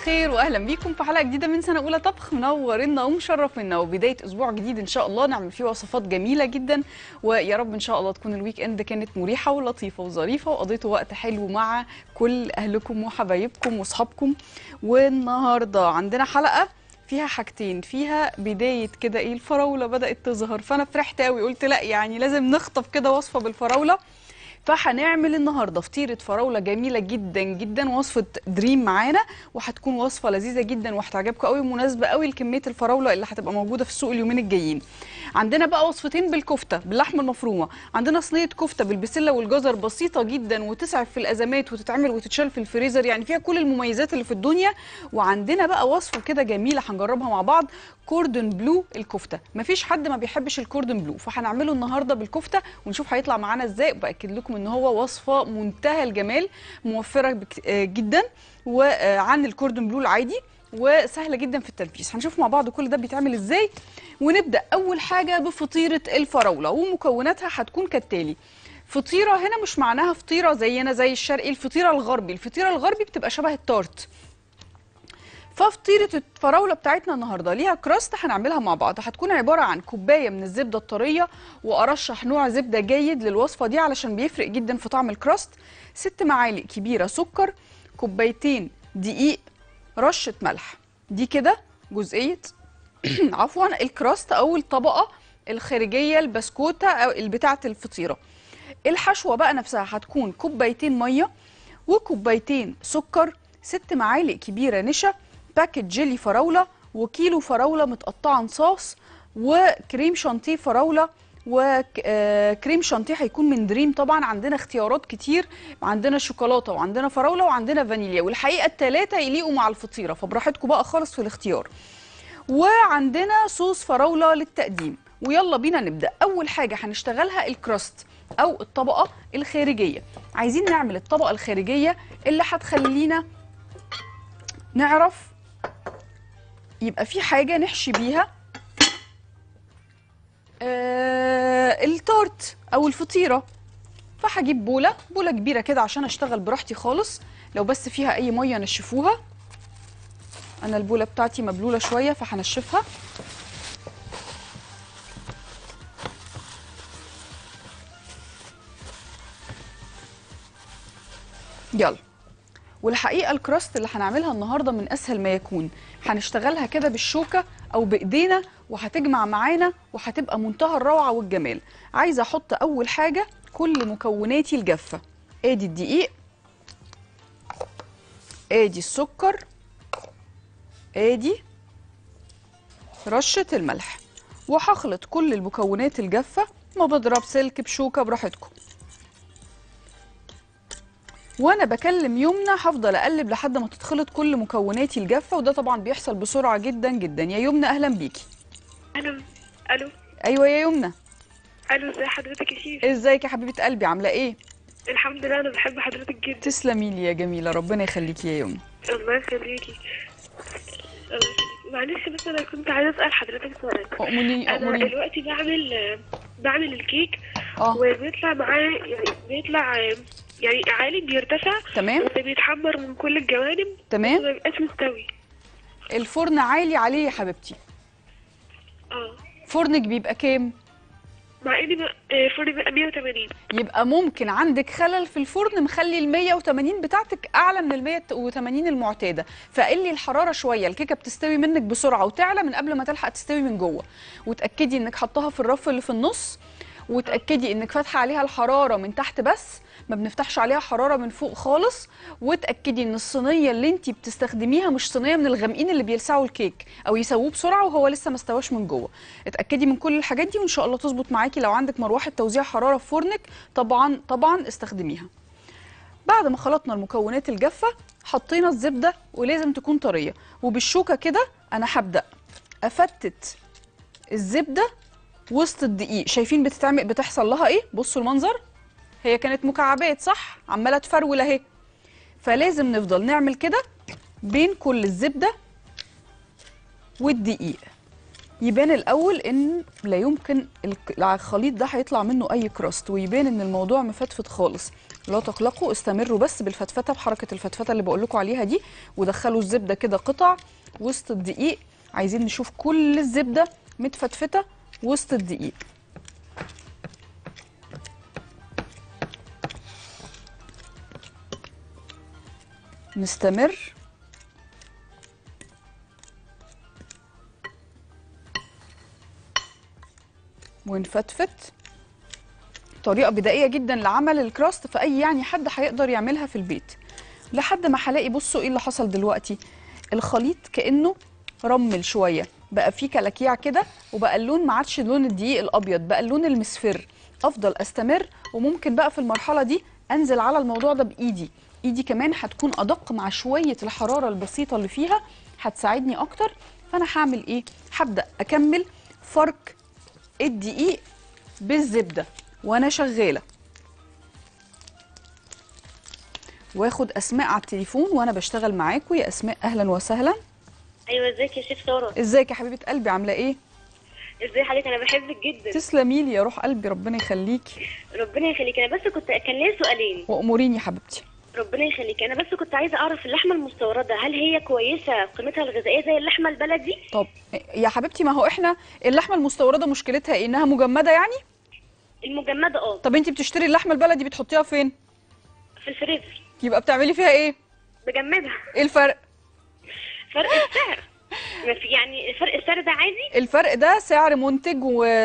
الخير واهلا بيكم في حلقه جديده من سنه اولى طبخ منورنا ومشرفنا وبدايه اسبوع جديد ان شاء الله نعمل فيه وصفات جميله جدا ويا رب ان شاء الله تكون الويك اند كانت مريحه ولطيفه وظريفه وقضيتوا وقت حلو مع كل اهلكم وحبايبكم واصحابكم والنهارده عندنا حلقه فيها حاجتين فيها بدايه كده ايه الفراوله بدات تظهر فانا فرحت قوي قلت لا يعني لازم نخطف كده وصفه بالفراوله فهنعمل النهارده فطيره فراوله جميله جدا جدا وصفه دريم معانا وهتكون وصفه لذيذه جدا وهتعجبكم قوي مناسبه قوي لكميه الفراوله اللي هتبقى موجوده في السوق اليومين الجايين عندنا بقى وصفتين بالكفته باللحمه المفرومه عندنا صينيه كفته بالبسله والجزر بسيطه جدا وتسعف في الازمات وتتعمل وتتشال في الفريزر يعني فيها كل المميزات اللي في الدنيا وعندنا بقى وصفه كده جميله هنجربها مع بعض كوردون بلو الكفته مفيش حد ما بيحبش الكوردون بلو فهنعمله النهارده بالكفته ونشوف هيطلع معانا ازاي وباكد لكم ان هو وصفه منتهى الجمال موفره بك- آه جدا وعن الكوردون بلو العادي وسهله جدا في التنفيذ هنشوف مع بعض كل ده بيتعمل ازاي ونبدا اول حاجه بفطيره الفراوله ومكوناتها هتكون كالتالي فطيره هنا مش معناها فطيره زينا زي الشرقي الفطيره الغربي الفطيره الغربي بتبقى شبه التارت ففطيره الفراوله بتاعتنا النهارده ليها كراست هنعملها مع بعض هتكون عباره عن كوبايه من الزبده الطريه وارشح نوع زبده جيد للوصفه دي علشان بيفرق جدا في طعم الكراست ست معالق كبيره سكر كوبايتين دقيق رشه ملح دي كده جزئيه عفوا الكراست او الطبقه الخارجيه البسكوته او بتاعه الفطيره الحشوه بقى نفسها هتكون كوبايتين ميه وكوبايتين سكر ست معالق كبيره نشا باكت جيلي فراوله وكيلو فراوله متقطعه نصاص وكريم شانتيه فراوله وكريم شانتيه هيكون من دريم طبعا عندنا اختيارات كتير عندنا شوكولاته وعندنا فراوله وعندنا فانيليا والحقيقه الثلاثه يليقوا مع الفطيره فبراحتكم بقى خالص في الاختيار وعندنا صوص فراوله للتقديم ويلا بينا نبدا اول حاجه هنشتغلها الكراست او الطبقه الخارجيه عايزين نعمل الطبقه الخارجيه اللي هتخلينا نعرف يبقى في حاجه نحشي بيها آه التورت او الفطيره فهجيب بوله بوله كبيره كده عشان اشتغل براحتي خالص لو بس فيها اي ميه نشفوها انا البوله بتاعتي مبلوله شويه فهنشفها يلا والحقيقه الكراست اللي هنعملها النهارده من اسهل ما يكون هنشتغلها كده بالشوكه او بايدينا وهتجمع معانا وهتبقى منتهى الروعه والجمال عايزه احط اول حاجه كل مكوناتي الجافه ادي الدقيق ادي السكر ادي رشه الملح وهخلط كل المكونات الجافه ما بضرب سلك بشوكه براحتكم وانا بكلم يمنى هفضل اقلب لحد ما تتخلط كل مكوناتي الجافه وده طبعا بيحصل بسرعه جدا جدا يا يمنى اهلا بيكي الو الو ايوه يا يمنى الو ازي حضرتك يا شيف ازيك يا حبيبه قلبي عامله ايه الحمد لله انا بحب حضرتك جدا تسلمي لي يا جميله ربنا يخليكي يا يمنى الله يخليكي الله يخليكي. معلش بس انا كنت عايزه اسال حضرتك سؤال اؤمني انا اؤمني دلوقتي بعمل بعمل الكيك اه وبيطلع معاه يعني بيطلع يعني عالي بيرتفع تمام وبيتحمر من كل الجوانب تمام وما بيبقاش مستوي الفرن عالي عليه يا حبيبتي اه فرنك بيبقى كام مع اني بقى- آه، فرن بقى 180 يبقى ممكن عندك خلل في الفرن مخلي ال 180 بتاعتك اعلى من ال 180 المعتاده فقلي الحراره شويه الكيكه بتستوي منك بسرعه وتعلى من قبل ما تلحق تستوي من جوه وتاكدي انك حطاها في الرف اللي في النص وتاكدي انك فاتحه عليها الحراره من تحت بس ما بنفتحش عليها حراره من فوق خالص وتاكدي ان الصينيه اللي انت بتستخدميها مش صينيه من الغامقين اللي بيلسعوا الكيك او يسووه بسرعه وهو لسه ما استواش من جوه اتاكدي من كل الحاجات دي وان شاء الله تظبط معاكي لو عندك مروحه توزيع حراره في فرنك طبعا طبعا استخدميها بعد ما خلطنا المكونات الجافه حطينا الزبده ولازم تكون طريه وبالشوكه كده انا هبدا افتت الزبده وسط الدقيق شايفين بتتعمل بتحصل لها ايه بصوا المنظر هي كانت مكعبات صح عماله تفرول اهي فلازم نفضل نعمل كده بين كل الزبده والدقيق يبان الاول ان لا يمكن الك- الخليط ده هيطلع منه اي كراست ويبان ان الموضوع مفتفت خالص لا تقلقوا استمروا بس بالفتفته بحركه الفتفته اللي بقول لكم عليها دي ودخلوا الزبده كده قطع وسط الدقيق عايزين نشوف كل الزبده متفتفته وسط الدقيق نستمر ونفتفت طريقة بدائية جدا لعمل الكراست فأي يعني حد هيقدر يعملها في البيت لحد ما هلاقي بصوا ايه اللي حصل دلوقتي الخليط كأنه رمل شوية بقى فيه كلاكيع كده وبقى اللون ما عادش لون الدقيق الأبيض بقى اللون المصفر أفضل أستمر وممكن بقى في المرحلة دي أنزل على الموضوع ده بإيدي إيدي كمان هتكون أدق مع شوية الحرارة البسيطة اللي فيها هتساعدني أكتر فأنا هعمل إيه؟ هبدأ أكمل فرك الدقيق بالزبده وانا شغاله واخد اسماء على التليفون وانا بشتغل معاكم يا اسماء اهلا وسهلا ايوه ازيك يا شيف ساره ازيك يا حبيبه قلبي عامله ايه ازاي حضرتك انا بحبك جدا تسلمي لي يا روح قلبي ربنا يخليكي ربنا يخليك انا بس كنت كان ليا سؤالين واموريني يا حبيبتي ربنا يخليك انا بس كنت عايزه اعرف اللحمه المستورده هل هي كويسه قيمتها الغذائيه زي اللحمه البلدي طب يا حبيبتي ما هو احنا اللحمه المستورده مشكلتها ايه انها مجمده يعني المجمده اه طب انت بتشتري اللحمه البلدي بتحطيها فين في الفريزر يبقى بتعملي فيها ايه بجمدها ايه الفرق فرق السعر ما في يعني فرق السعر ده عادي الفرق ده سعر منتج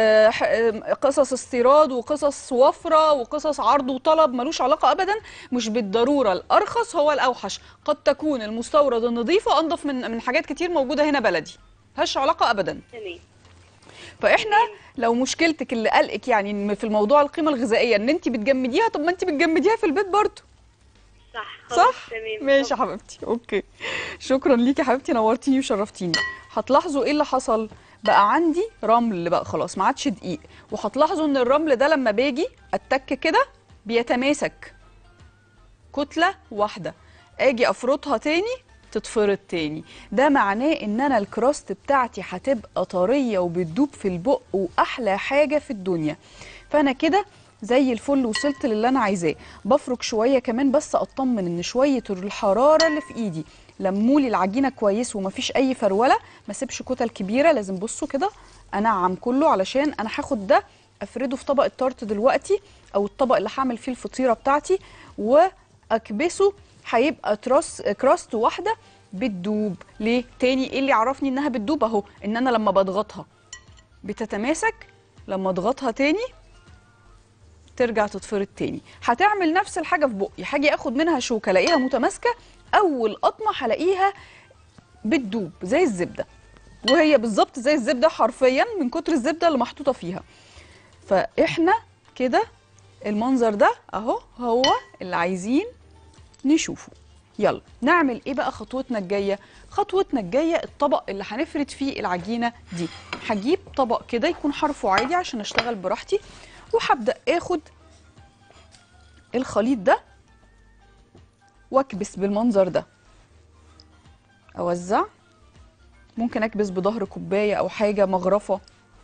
وقصص استيراد وقصص وفرة وقصص عرض وطلب ملوش علاقة أبدا مش بالضرورة الأرخص هو الأوحش قد تكون المستورد النظيفة أنظف من من حاجات كتير موجودة هنا بلدي ملهاش علاقة أبدا تمام فإحنا لو مشكلتك اللي قلقك يعني إن في الموضوع القيمة الغذائية إن أنت بتجمديها طب ما أنت بتجمديها في البيت برضه صح خلاص، صح تمام ماشي يا حبيبتي اوكي شكرا ليكي يا حبيبتي نورتيني وشرفتيني هتلاحظوا ايه اللي حصل بقى عندي رمل بقى خلاص ما عادش دقيق وهتلاحظوا ان الرمل ده لما باجي اتك كده بيتماسك كتله واحده اجي افرطها تاني تتفرط تاني ده معناه ان انا الكراست بتاعتي هتبقى طريه وبتدوب في البق واحلى حاجه في الدنيا فانا كده زي الفل وصلت للي انا عايزاه بفرك شويه كمان بس اطمن ان شويه الحراره اللي في ايدي لمولي العجينه كويس ومفيش اي فروله ما سيبش كتل كبيره لازم بصوا كده انعم كله علشان انا هاخد ده افرده في طبق التارت دلوقتي او الطبق اللي هعمل فيه الفطيره بتاعتي واكبسه هيبقى تراس كراست واحده بتدوب ليه تاني ايه اللي يعرفني انها بتدوب اهو ان انا لما بضغطها بتتماسك لما اضغطها تاني ترجع تتفرد تاني هتعمل نفس الحاجه في بقي هاجي اخد منها شوكه الاقيها متماسكه اول قطمه هلاقيها بتدوب زي الزبده وهي بالظبط زي الزبده حرفيا من كتر الزبده اللي محطوطه فيها فاحنا كده المنظر ده اهو هو اللي عايزين نشوفه يلا نعمل ايه بقى خطوتنا الجايه خطوتنا الجايه الطبق اللي هنفرد فيه العجينه دي هجيب طبق كده يكون حرفه عادي عشان اشتغل براحتي وهبدا اخد الخليط ده واكبس بالمنظر ده اوزع ممكن اكبس بظهر كوبايه او حاجه مغرفه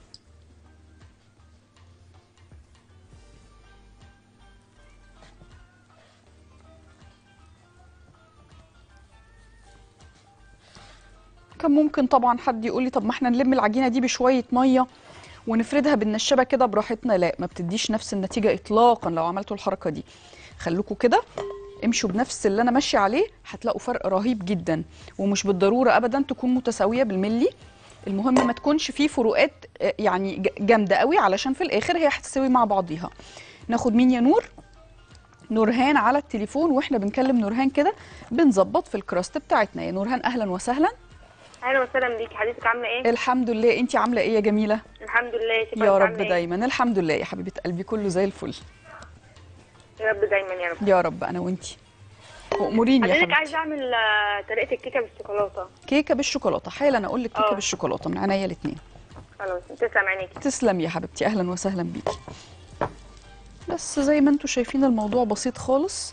كان ممكن طبعا حد يقول لي طب ما احنا نلم العجينه دي بشويه ميه ونفردها بالنشابه كده براحتنا لا ما بتديش نفس النتيجه اطلاقا لو عملتوا الحركه دي خلوكوا كده امشوا بنفس اللي انا ماشيه عليه هتلاقوا فرق رهيب جدا ومش بالضروره ابدا تكون متساويه بالملي المهم ما تكونش فيه فروقات آه، يعني ج- جامده قوي علشان في الاخر هي هتستوي مع بعضيها ناخد مين يا نور نورهان على التليفون واحنا بنكلم نورهان كده بنظبط في الكراست بتاعتنا يا نورهان اهلا وسهلا اهلا وسهلا بيكي حضرتك عامله ايه الحمد لله انت عامله ايه يا جميله الحمد لله يا شيف يا رب دايما الحمد لله يا حبيبه قلبي كله زي الفل يا رب دايما يا رب يا رب انا وانتي واموريني يا حضرتك حبيبتي عايزه اعمل آه، طريقه الكيكه بالشوكولاته كيكه بالشوكولاته حالا اقول لك كيكه اه. بالشوكولاته من عينيا الاثنين خلاص تسلم عينيكي تسلم يا حبيبتي اهلا وسهلا بيكي بس زي ما انتم شايفين الموضوع بسيط خالص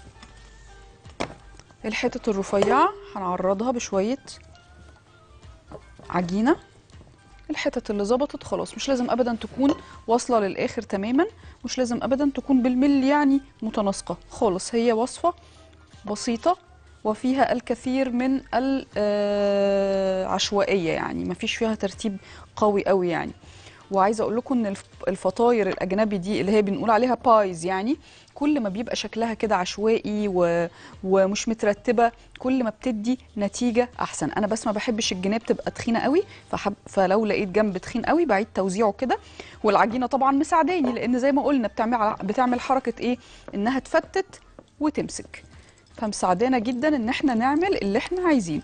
الحتت الرفيعه هنعرضها بشويه عجينه الحتت اللي ظبطت خلاص مش لازم ابدا تكون واصله للاخر تماما مش لازم ابدا تكون بالملي يعني متناسقه خالص هي وصفه بسيطه وفيها الكثير من العشوائيه يعني ما فيش فيها ترتيب قوي قوي يعني وعايزه اقول لكم ان الف- الفطاير الاجنبي دي اللي هي بنقول عليها بايز يعني كل ما بيبقى شكلها كده عشوائي و... ومش مترتبه كل ما بتدي نتيجه احسن انا بس ما بحبش الجناب تبقى تخينه قوي فحب... فلو لقيت جنب تخين قوي بعيد توزيعه كده والعجينه طبعا مساعداني لان زي ما قلنا بتعمل بتعمل حركه ايه انها تفتت وتمسك فمساعدانا جدا ان احنا نعمل اللي احنا عايزينه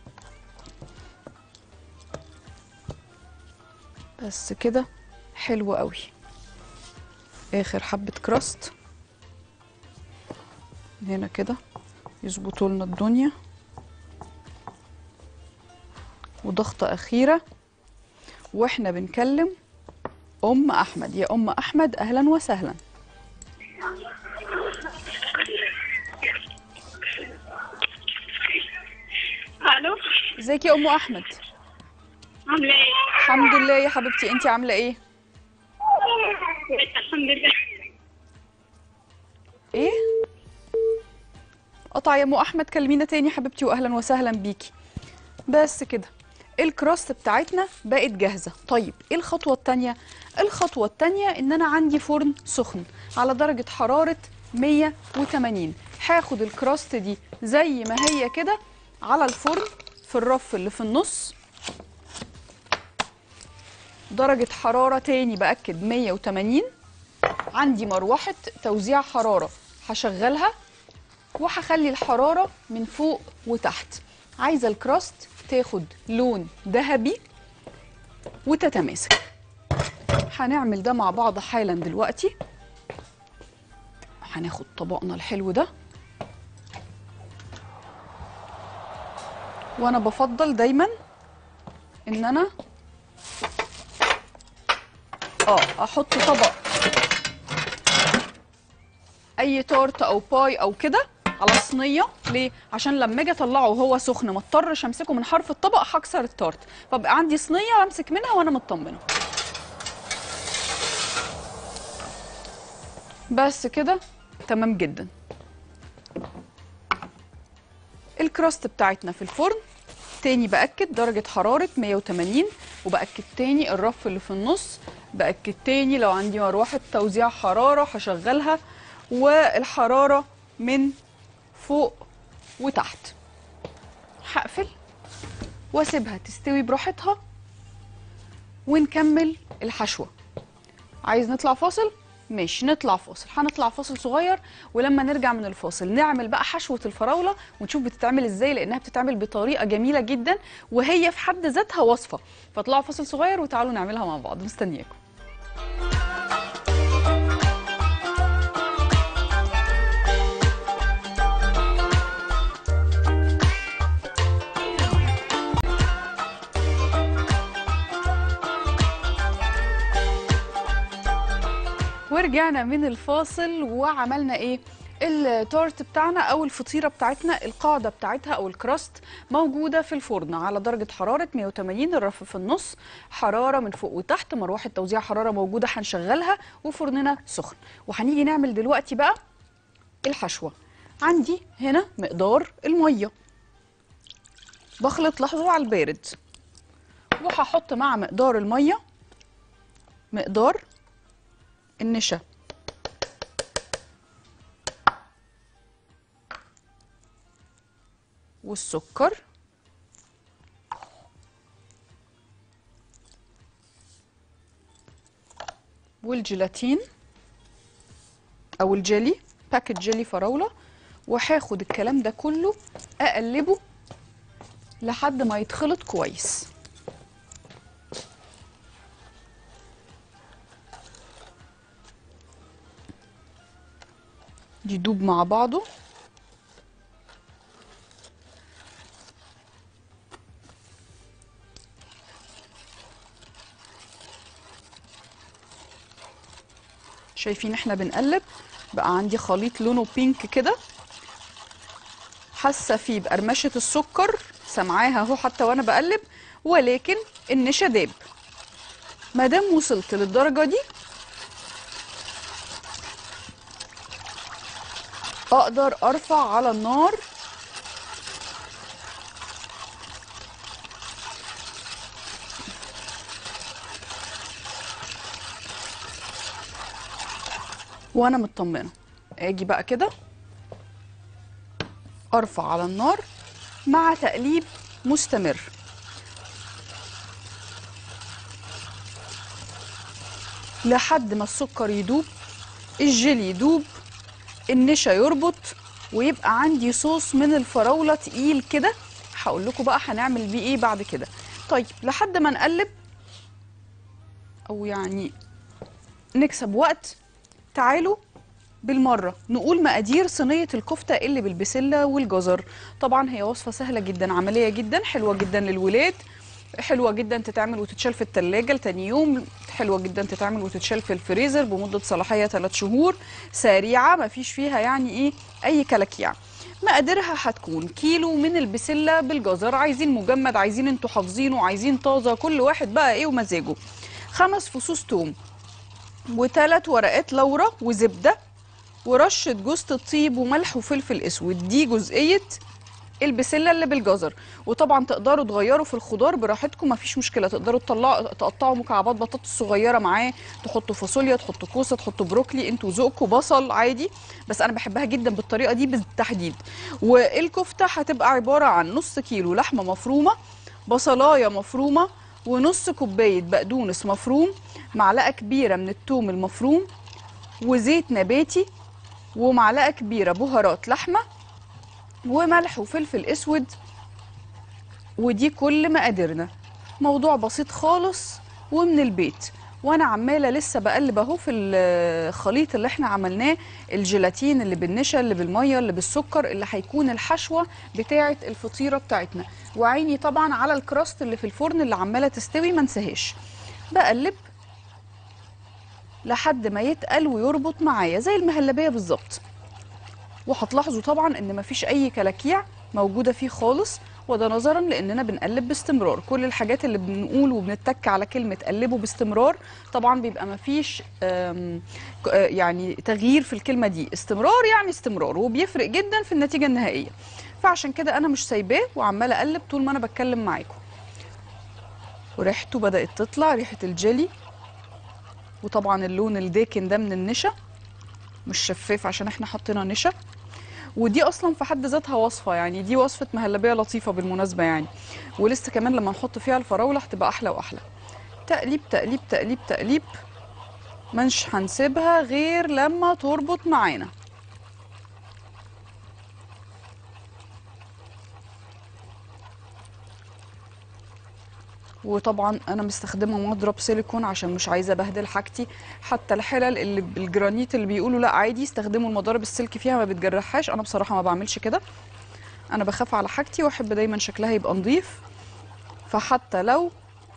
بس كده حلو قوي اخر حبه كراست هنا كده يظبطوا لنا الدنيا وضغطه اخيره واحنا بنكلم ام احمد يا ام احمد اهلا وسهلا الو ازيك يا ام احمد عامله ايه؟ الحمد لله يا حبيبتي انت عامله ايه الحمد لله ايه قطع يا ام احمد كلمينا تاني حبيبتي واهلا وسهلا بيكي بس كده الكراست بتاعتنا بقت جاهزه طيب ايه الخطوه التانية الخطوه التانية ان انا عندي فرن سخن على درجه حراره 180 هاخد الكراست دي زي ما هي كده على الفرن في الرف اللي في النص درجه حراره تاني باكد 180 عندي مروحة توزيع حرارة هشغلها وهخلي الحرارة من فوق وتحت عايزة الكراست تاخد لون ذهبي وتتماسك هنعمل ده مع بعض حالا دلوقتي هناخد طبقنا الحلو ده وانا بفضل دايما ان انا اه احط طبق اي تورت او باي او كده على صينيه ليه عشان لما اجي اطلعه وهو سخن ما اضطرش امسكه من حرف الطبق هكسر التورت فبقى عندي صينيه امسك منها وانا مطمنه بس كده تمام جدا الكراست بتاعتنا في الفرن تاني باكد درجه حراره 180 وباكد تاني الرف اللي في النص باكد تاني لو عندي مروحه توزيع حراره هشغلها والحراره من فوق وتحت هقفل واسيبها تستوي براحتها ونكمل الحشوه عايز نطلع فاصل ماشي نطلع فاصل هنطلع فاصل صغير ولما نرجع من الفاصل نعمل بقى حشوه الفراوله ونشوف بتتعمل ازاي لانها بتتعمل بطريقه جميله جدا وهي في حد ذاتها وصفه فاطلعوا فاصل صغير وتعالوا نعملها مع بعض مستنياكم ورجعنا من الفاصل وعملنا ايه التورت بتاعنا او الفطيره بتاعتنا القاعده بتاعتها او الكراست موجوده في الفرن على درجه حراره 180 الرف في النص حراره من فوق وتحت مروحه توزيع حراره موجوده هنشغلها وفرننا سخن وهنيجي نعمل دلوقتي بقى الحشوه عندي هنا مقدار الميه بخلط لحظه على البارد وهحط مع مقدار الميه مقدار النشا والسكر والجيلاتين او الجيلي باكت جيلي فراوله وهاخد الكلام ده كله اقلبه لحد ما يتخلط كويس يدوب مع بعضه شايفين احنا بنقلب بقى عندي خليط لونه بينك كده حاسه فيه بقرمشه السكر سامعاها اهو حتى وانا بقلب ولكن النشا داب ما دام وصلت للدرجه دي اقدر ارفع على النار وانا مطمنه اجي بقى كده ارفع على النار مع تقليب مستمر لحد ما السكر يدوب الجيلي يدوب النشا يربط ويبقى عندي صوص من الفراوله تقيل كده هقول لكم بقى هنعمل بيه ايه بعد كده طيب لحد ما نقلب او يعني نكسب وقت تعالوا بالمرة نقول مقادير صينية الكفتة اللي بالبسلة والجزر طبعا هي وصفة سهلة جدا عملية جدا حلوة جدا للولاد حلوة جدا تتعمل وتتشال في التلاجة لتاني يوم حلوة جدا تتعمل وتتشال في الفريزر بمدة صلاحية 3 شهور سريعة ما فيش فيها يعني ايه اي كلاكيع مقاديرها هتكون كيلو من البسلة بالجزر عايزين مجمد عايزين انتوا حافظينه عايزين طازة كل واحد بقى ايه ومزاجه خمس فصوص توم وثلاث ورقات لورا وزبده ورشه جوز الطيب وملح وفلفل اسود دي جزئيه البسله اللي بالجزر وطبعا تقدروا تغيروا في الخضار براحتكم مفيش مشكله تقدروا تطلعوا تقطعوا مكعبات بطاطس صغيره معاه تحطوا فاصوليا تحطوا كوسه تحطوا بروكلي انتوا ذوقكم بصل عادي بس انا بحبها جدا بالطريقه دي بالتحديد والكفته هتبقى عباره عن نص كيلو لحمه مفرومه بصلايه مفرومه ونص كوبايه بقدونس مفروم معلقه كبيره من الثوم المفروم وزيت نباتي ومعلقه كبيره بهارات لحمه وملح وفلفل اسود ودي كل مقاديرنا موضوع بسيط خالص ومن البيت وانا عماله لسه بقلب اهو في الخليط اللي احنا عملناه الجيلاتين اللي بالنشا اللي بالميه اللي بالسكر اللي هيكون الحشوه بتاعه الفطيره بتاعتنا وعيني طبعا على الكراست اللي في الفرن اللي عماله تستوي ما انساهاش بقلب لحد ما يتقل ويربط معايا زي المهلبيه بالظبط وهتلاحظوا طبعا ان مفيش اي كلاكيع موجوده فيه خالص وده نظرا لاننا بنقلب باستمرار كل الحاجات اللي بنقول وبنتك على كلمه قلبوا باستمرار طبعا بيبقى مفيش آم، ك- آه، يعني تغيير في الكلمه دي استمرار يعني استمرار وبيفرق جدا في النتيجه النهائيه فعشان كده انا مش سايباه وعماله اقلب طول ما انا بتكلم معاكم وريحته بدات تطلع ريحه الجيلي وطبعا اللون الداكن ده من النشا مش شفاف عشان احنا حطينا نشا ودي اصلا في حد ذاتها وصفه يعني دي وصفه مهلبيه لطيفه بالمناسبه يعني ولسه كمان لما نحط فيها الفراوله هتبقى احلى واحلى تقليب تقليب تقليب تقليب مش هنسيبها غير لما تربط معانا وطبعا انا مستخدمه مضرب سيليكون عشان مش عايزه ابهدل حاجتي حتى الحلل اللي بالجرانيت اللي بيقولوا لا عادي استخدموا المضارب السلك فيها ما بتجرحهاش انا بصراحه ما بعملش كده انا بخاف على حاجتي واحب دايما شكلها يبقى نظيف فحتى لو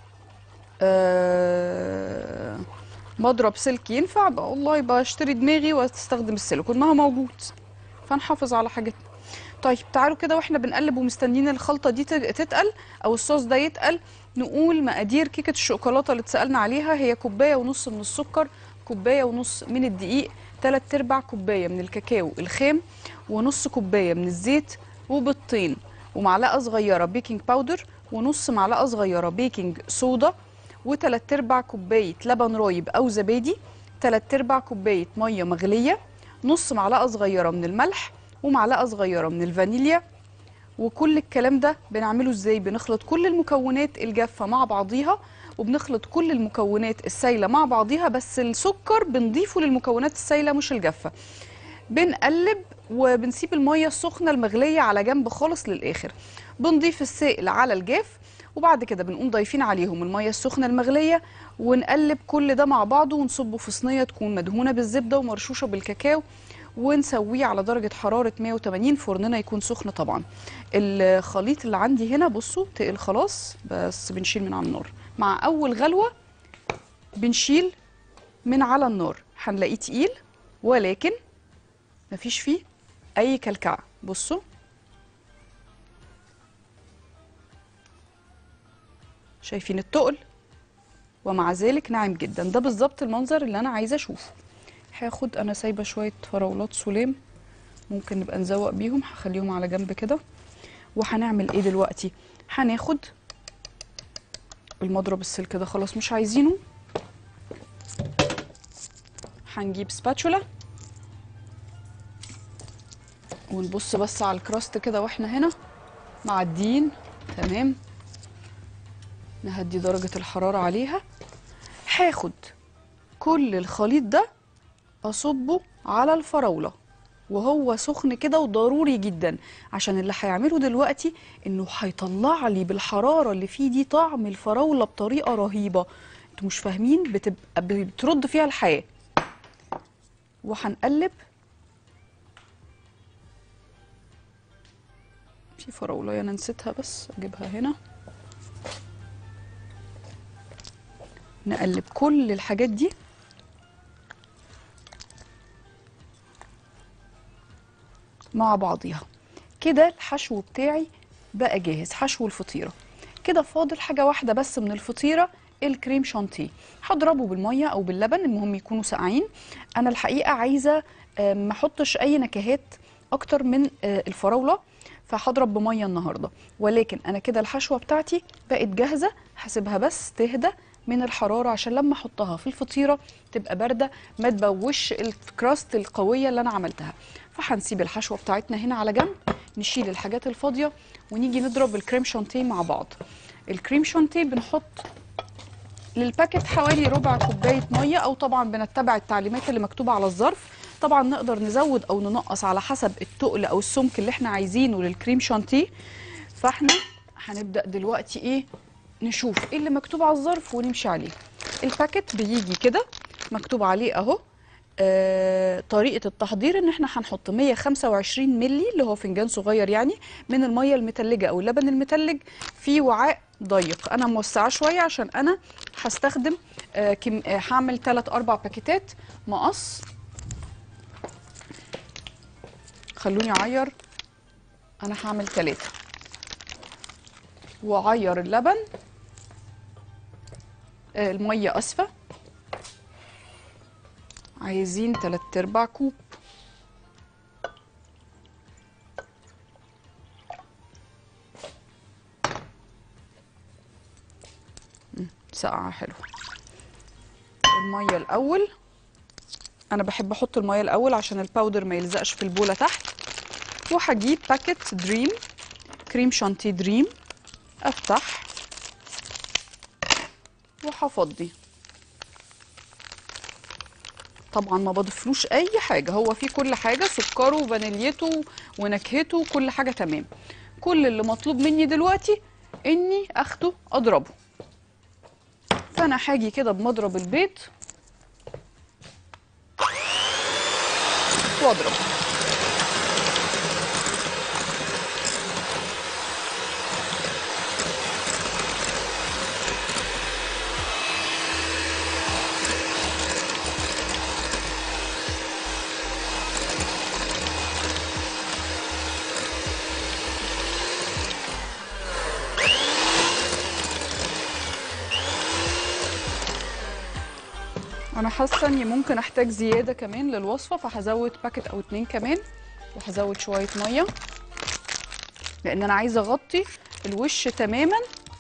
آه مضرب سلك ينفع بقى والله يبقى اشتري دماغي واستخدم السيليكون ما هو موجود فنحافظ على حاجتنا طيب تعالوا كده واحنا بنقلب ومستنيين الخلطه دي تت- تتقل او الصوص ده يتقل نقول مقادير كيكه الشوكولاته اللي اتسالنا عليها هي كوبايه ونص من السكر كوبايه ونص من الدقيق تلات ارباع كوبايه من الكاكاو الخام ونص كوبايه من الزيت وبيضتين ومعلقه صغيره بيكنج باودر ونص معلقه صغيره بيكنج صودا وتلات ارباع كوبايه لبن رايب او زبادي تلات ارباع كوبايه ميه مغليه نص معلقه صغيره من الملح ومعلقه صغيره من الفانيليا وكل الكلام ده بنعمله ازاي بنخلط كل المكونات الجافه مع بعضيها وبنخلط كل المكونات السايله مع بعضيها بس السكر بنضيفه للمكونات السايله مش الجافه بنقلب وبنسيب الميه السخنه المغليه على جنب خالص للاخر بنضيف السائل على الجاف وبعد كده بنقوم ضايفين عليهم الميه السخنه المغليه ونقلب كل ده مع بعضه ونصبه في صينيه تكون مدهونه بالزبده ومرشوشه بالكاكاو ونسويه على درجة حرارة 180 فرننا يكون سخن طبعا الخليط اللي عندي هنا بصوا تقل خلاص بس بنشيل من على النار مع أول غلوة بنشيل من على النار هنلاقيه تقيل ولكن مفيش فيه أي كلكعة بصوا شايفين التقل ومع ذلك ناعم جدا ده بالظبط المنظر اللي انا عايزه اشوفه هاخد انا سايبه شويه فراولات سلام ممكن نبقى نزوق بيهم هخليهم على جنب كده وهنعمل ايه دلوقتي هناخد المضرب السلك ده خلاص مش عايزينه هنجيب سباتشولا ونبص بس على الكراست كده واحنا هنا معديين تمام نهدي درجة الحرارة عليها هاخد كل الخليط ده أصبه على الفراولة وهو سخن كده وضروري جدا عشان اللي هيعمله دلوقتي انه هيطلع لي بالحرارة اللي فيه دي طعم الفراولة بطريقة رهيبة انتوا مش فاهمين بتبقى بترد فيها الحياة وهنقلب في فراولة انا نسيتها بس اجيبها هنا نقلب كل الحاجات دي مع بعضيها كده الحشو بتاعي بقى جاهز حشو الفطيرة كده فاضل حاجة واحدة بس من الفطيرة الكريم شانتيه هضربه بالمية أو باللبن المهم يكونوا ساقعين أنا الحقيقة عايزة آه، ما احطش أي نكهات أكتر من آه، الفراولة فهضرب بمية النهاردة ولكن أنا كده الحشوة بتاعتي بقت جاهزة هسيبها بس تهدى من الحرارة عشان لما احطها في الفطيرة تبقى باردة ما تبوش الكراست القوية اللي انا عملتها فهنسيب الحشوة بتاعتنا هنا على جنب نشيل الحاجات الفاضية ونيجي نضرب الكريم شانتيه مع بعض الكريم شانتيه بنحط للباكت حوالي ربع كوباية مية أو طبعا بنتبع التعليمات اللي مكتوبة على الظرف طبعا نقدر نزود أو ننقص على حسب التقل أو السمك اللي احنا عايزينه للكريم شانتيه فاحنا هنبدأ دلوقتي ايه نشوف ايه اللي مكتوب على الظرف ونمشي عليه الباكت بيجي كده مكتوب عليه اهو آه طريقة التحضير ان احنا هنحط 125 ملي اللي هو فنجان صغير يعني من المية المتلجة او اللبن المتلج في وعاء ضيق انا موسعاه شوية عشان انا هستخدم آه كم آه هعمل 3 4 باكيتات مقص خلوني اعير انا هعمل 3 واعير اللبن آه، الميه اسفه عايزين تلات ارباع كوب مم، ساقعه حلو الميه الاول انا بحب احط الميه الاول عشان الباودر ما يلزقش في البوله تحت وهجيب باكيت دريم كريم شانتيه دريم افتح وهفضي طبعا ما بضيفلوش اي حاجه هو فيه كل حاجه سكره وفانيليته ونكهته كل حاجه تمام كل اللي مطلوب مني دلوقتي اني اخده اضربه فانا هاجي كده بمضرب البيض واضرب انا حاسه اني ممكن احتاج زياده كمان للوصفه فهزود باكت او اتنين كمان وهزود شويه ميه لان انا عايزه اغطي الوش تماما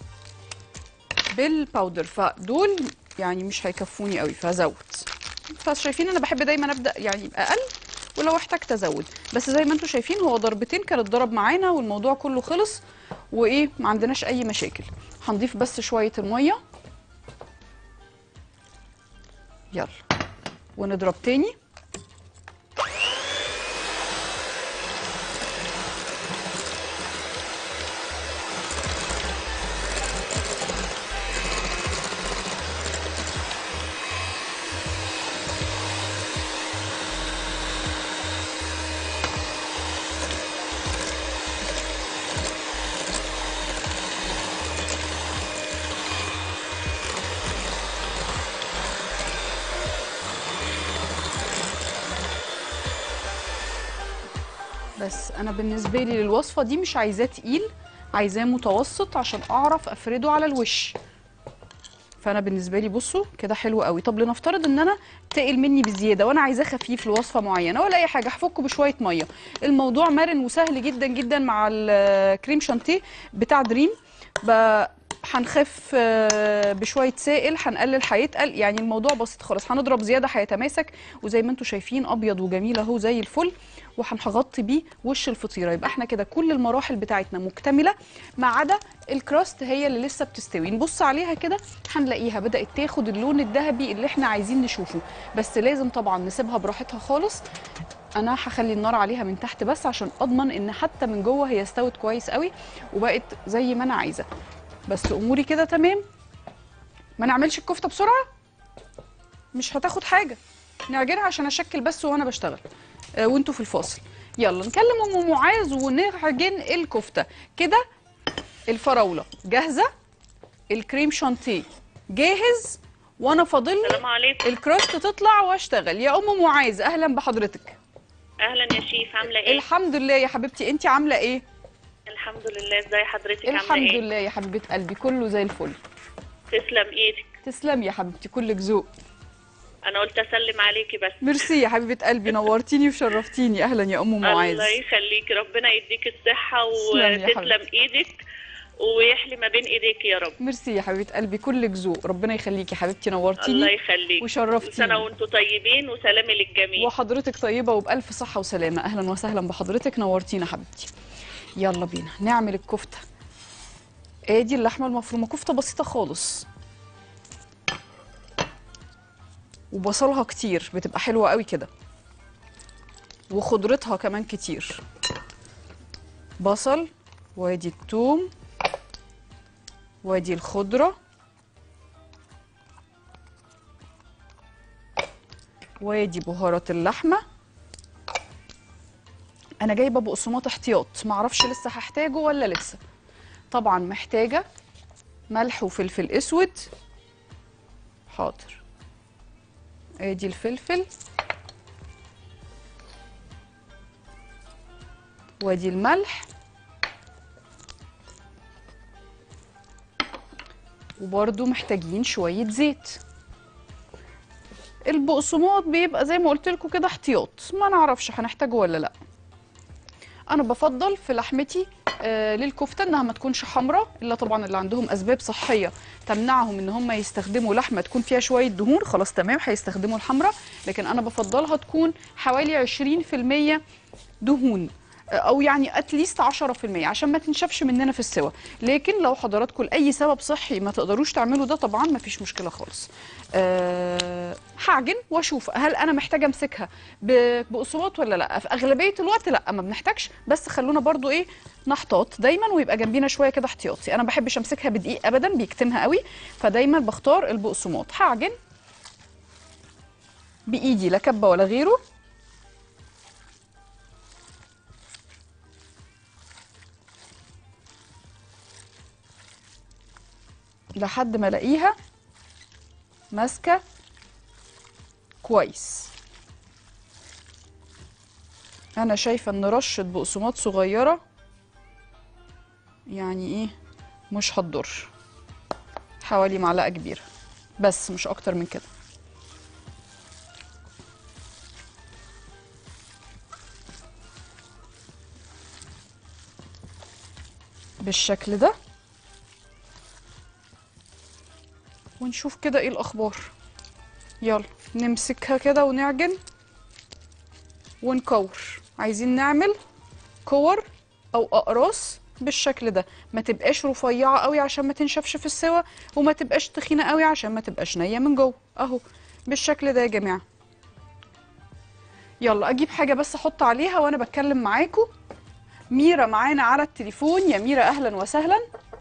بالباودر فدول يعني مش هيكفوني قوي فهزود فشايفين انا بحب دايما ابدا يعني باقل ولو احتجت ازود بس زي ما انتم شايفين هو ضربتين كان اتضرب معانا والموضوع كله خلص وايه ما عندناش اي مشاكل هنضيف بس شويه الميه يلا ونضرب تاني بس انا بالنسبه لي للوصفه دي مش عايزاه تقيل عايزاه متوسط عشان اعرف افرده على الوش فانا بالنسبه لي بصوا كده حلو قوي طب لنفترض ان انا تقل مني بزياده وانا عايزاه خفيف لوصفه معينه ولا اي حاجه هفكه بشويه ميه الموضوع مرن وسهل جدا جدا مع الكريم شانتيه بتاع دريم ب- هنخف آه، بشويه سائل هنقلل هيتقل يعني الموضوع بسيط خالص هنضرب زياده هيتماسك وزي ما انتم شايفين ابيض وجميل اهو زي الفل وهنغطي بيه وش الفطيره يبقى احنا كده كل المراحل بتاعتنا مكتمله ما عدا الكراست هي اللي لسه بتستوي نبص عليها كده هنلاقيها بدات تاخد اللون الذهبي اللي احنا عايزين نشوفه بس لازم طبعا نسيبها براحتها خالص انا هخلي النار عليها من تحت بس عشان اضمن ان حتى من جوه هي استوت كويس قوي وبقت زي ما انا عايزه بس اموري كده تمام ما نعملش الكفته بسرعه مش هتاخد حاجه نعجنها عشان اشكل بس وانا بشتغل آه وانتوا في الفاصل يلا نكلم ام معاذ ونعجن الكفته كده الفراوله جاهزه الكريم شانتيه جاهز وانا فاضل لي السلام عليكم الكراست تطلع واشتغل يا ام معاذ اهلا بحضرتك اهلا يا شيف عامله ايه الحمد لله يا حبيبتي انت عامله ايه الحمد لله ازي حضرتك عامله الحمد ايه لله يا حبيبه قلبي كله زي الفل تسلم ايدك تسلمي يا حبيبتي كلك ذوق انا قلت اسلم عليكي بس ميرسي يا حبيبه قلبي نورتيني وشرفتيني اهلا يا ام معاذ الله يخليكي ربنا يديك الصحه تسلمي يا وتسلم ايدك ويحلي ما بين ايديك يا رب ميرسي يا حبيبه قلبي كلك ذوق ربنا يخليكي حبيبتي الله نورتيني يخليك وشرفتيني. سنه وانتم طيبين وسلام للجميع وحضرتك طيبه وبالف صحه وسلامه اهلا وسهلا بحضرتك نورتينا حبيبتي يلا بينا نعمل الكفته ادي اللحمه المفرومه كفته بسيطه خالص وبصلها كتير بتبقى حلوه قوي كده وخضرتها كمان كتير بصل وادي الثوم وادي الخضره وادي بهارات اللحمه انا جايبه بقسماط احتياط معرفش لسه هحتاجه ولا لسه طبعا محتاجه ملح وفلفل اسود حاضر ادي الفلفل وادي الملح وبرده محتاجين شويه زيت البقسماط بيبقى زي ما قلت لكم كده احتياط ما نعرفش هنحتاجه ولا لا انا بفضل في لحمتي آه للكفته انها ما تكونش حمراء الا طبعا اللي عندهم اسباب صحيه تمنعهم ان هم يستخدموا لحمه تكون فيها شويه دهون خلاص تمام هيستخدموا الحمراء لكن انا بفضلها تكون حوالي 20% دهون آه، او يعني اتليست 10% عشان ما تنشفش مننا في السوا لكن لو حضراتكم لاي سبب صحي ما تقدروش تعملوا ده طبعا ما فيش مشكله خالص أه هعجن واشوف هل انا محتاجه امسكها ب- بقسماط ولا لا في اغلبيه الوقت لا ما بنحتاجش بس خلونا برضو ايه نحتاط دايما ويبقى جنبينا شويه كده احتياطي انا ما بحبش امسكها بدقيق ابدا بيكتمها قوي فدايما بختار البقسماط هعجن بايدي لا كبه ولا غيره لحد ما الاقيها ماسكه كويس انا شايفه ان رشه بقسماط صغيره يعني ايه مش هتضر حوالي معلقه كبيره بس مش اكتر من كده بالشكل ده ونشوف كده ايه الاخبار يلا نمسكها كده ونعجن ونكور عايزين نعمل كور او اقراص بالشكل ده ما تبقاش رفيعه قوي عشان ما تنشفش في السوا وما تبقاش تخينه قوي عشان ما تبقاش نيه من جوه اهو بالشكل ده يا جماعه يلا اجيب حاجه بس احط عليها وانا بتكلم معاكم ميرا معانا على التليفون يا ميرا اهلا وسهلا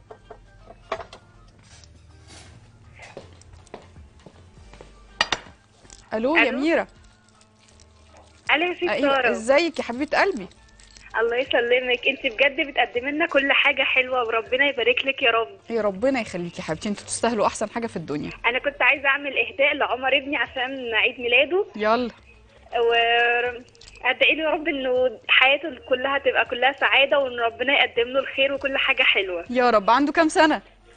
الو يا ألو؟ ميرا الو يا ست ايوه ساره ازيك يا حبيبه قلبي الله يسلمك انت بجد بتقدمي لنا كل حاجه حلوه وربنا يبارك لك يا رب يا ربنا يخليكي يا حبيبتي انتوا تستاهلوا احسن حاجه في الدنيا انا كنت عايزه اعمل اهداء لعمر ابني عشان عيد ميلاده يلا و ادعي له يا رب انه حياته كلها تبقى كلها سعاده وان ربنا يقدم له الخير وكل حاجه حلوه يا رب عنده كام سنه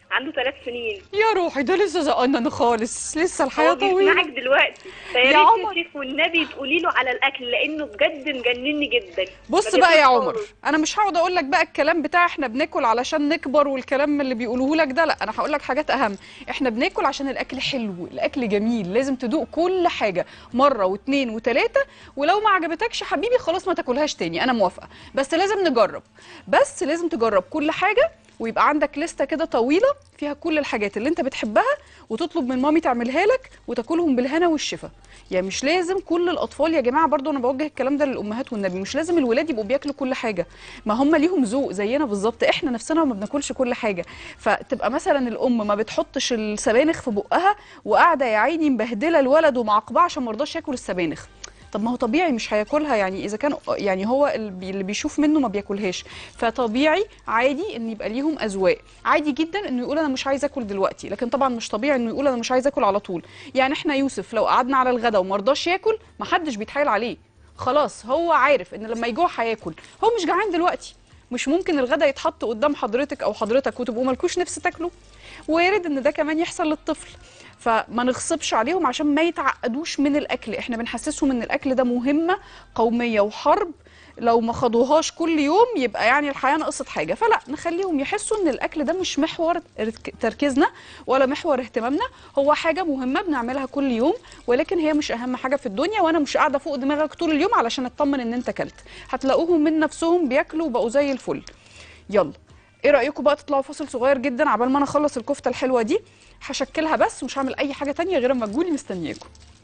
عنده ثلاث سنين يا روحي ده لسه زقنا خالص لسه الحياه هو طويله بيسمعك دلوقتي فيا يا ريت عمر. يا شيخ والنبي تقولي له على الاكل لانه بجد مجنني جدا بص ما بقى يا بياكلش عمر خالص. انا مش هقعد اقول لك بقى الكلام بتاع احنا بناكل علشان نكبر والكلام اللي بيقولوه لك ده لا انا هقول لك حاجات اهم احنا بناكل عشان الاكل حلو الاكل جميل لازم تدوق كل حاجه مره واثنين وثلاثه ولو ما عجبتكش حبيبي خلاص ما تاكلهاش تاني انا موافقه بس لازم نجرب بس لازم تجرب كل حاجه ويبقى عندك لستة كده طويلة فيها كل الحاجات اللي انت بتحبها وتطلب من مامي تعملها لك وتاكلهم بالهنا والشفا يعني مش لازم كل الاطفال يا جماعه برضو انا بوجه الكلام ده للامهات والنبي مش لازم الولاد يبقوا بياكلوا كل حاجه ما هم ليهم ذوق زينا بالظبط احنا نفسنا ما بناكلش كل حاجه فتبقى مثلا الام ما بتحطش السبانخ في بقها وقاعده يا عيني مبهدله الولد ومعاقباه عشان ما رضاش ياكل السبانخ طب ما هو طبيعي مش هياكلها يعني اذا كان يعني هو اللي بي- اللي بيشوف منه ما بياكلهاش فطبيعي عادي ان يبقى ليهم اذواق عادي جدا انه يقول انا مش عايز اكل دلوقتي لكن طبعا مش طبيعي انه يقول انا مش عايز اكل على طول يعني احنا يوسف لو قعدنا على الغدا وما رضاش ياكل ما حدش بيتحايل عليه خلاص هو عارف ان لما يجوع هياكل هو مش جعان دلوقتي مش ممكن الغدا يتحط قدام حضرتك او حضرتك وتبقوا مالكوش نفس تاكلوا وارد ان ده كمان يحصل للطفل فما نغصبش عليهم عشان ما يتعقدوش من الاكل احنا بنحسسهم ان الاكل ده مهمه قوميه وحرب لو ما خدوهاش كل يوم يبقى يعني الحياه نقصت حاجه فلا نخليهم يحسوا ان الاكل ده مش محور رك- تركيزنا ولا محور اهتمامنا هو حاجه مهمه بنعملها كل يوم ولكن هي مش اهم حاجه في الدنيا وانا مش قاعده فوق دماغك طول اليوم علشان اطمن ان انت كلت هتلاقوهم من نفسهم بياكلوا وبقوا زي الفل يلا ايه رايكم بقى تطلعوا فاصل صغير جدا عبال ما انا اخلص الكفته الحلوه دي هشكلها بس ومش هعمل اي حاجه تانية غير اما تجولي مستنياكم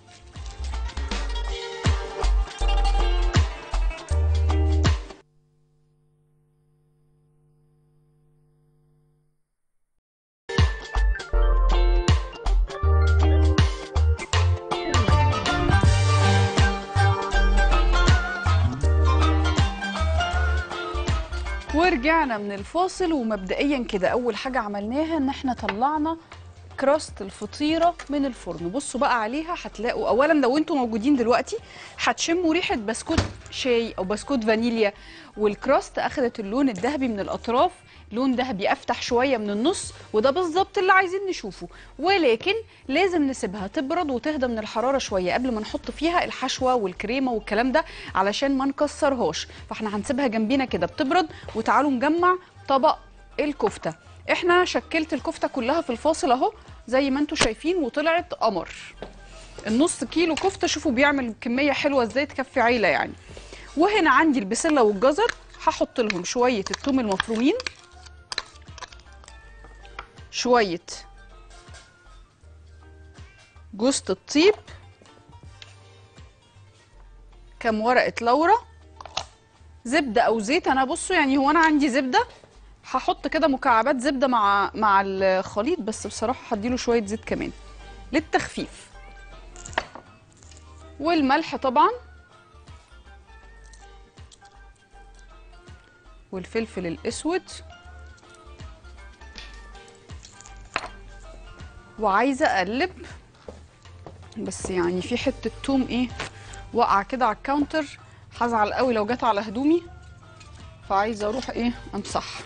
ورجعنا من الفاصل ومبدئيا كده اول حاجه عملناها ان احنا طلعنا كراست الفطيره من الفرن بصوا بقى عليها هتلاقوا اولا لو انتوا موجودين دلوقتي هتشموا ريحه بسكوت شاي او بسكوت فانيليا والكراست اخدت اللون الذهبي من الاطراف لون ذهبي افتح شويه من النص وده بالظبط اللي عايزين نشوفه ولكن لازم نسيبها تبرد وتهدى من الحراره شويه قبل ما نحط فيها الحشوه والكريمه والكلام ده علشان ما نكسرهاش فاحنا هنسيبها جنبينا كده بتبرد وتعالوا نجمع طبق الكفته احنا شكلت الكفته كلها في الفاصل اهو زي ما انتم شايفين وطلعت قمر النص كيلو كفته شوفوا بيعمل كميه حلوه ازاي تكفي عيله يعني وهنا عندي البسله والجزر هحط لهم شويه الثوم المفرومين شويه جوزة الطيب كام ورقه لورا زبده او زيت انا بصوا يعني هو انا عندي زبده هحط كده مكعبات زبده مع مع الخليط بس بصراحه هديله شويه زيت كمان للتخفيف والملح طبعا والفلفل الاسود وعايزه اقلب بس يعني في حته توم ايه واقعه كده على الكاونتر هزعل قوي لو جت على هدومي فعايزه اروح ايه امسحها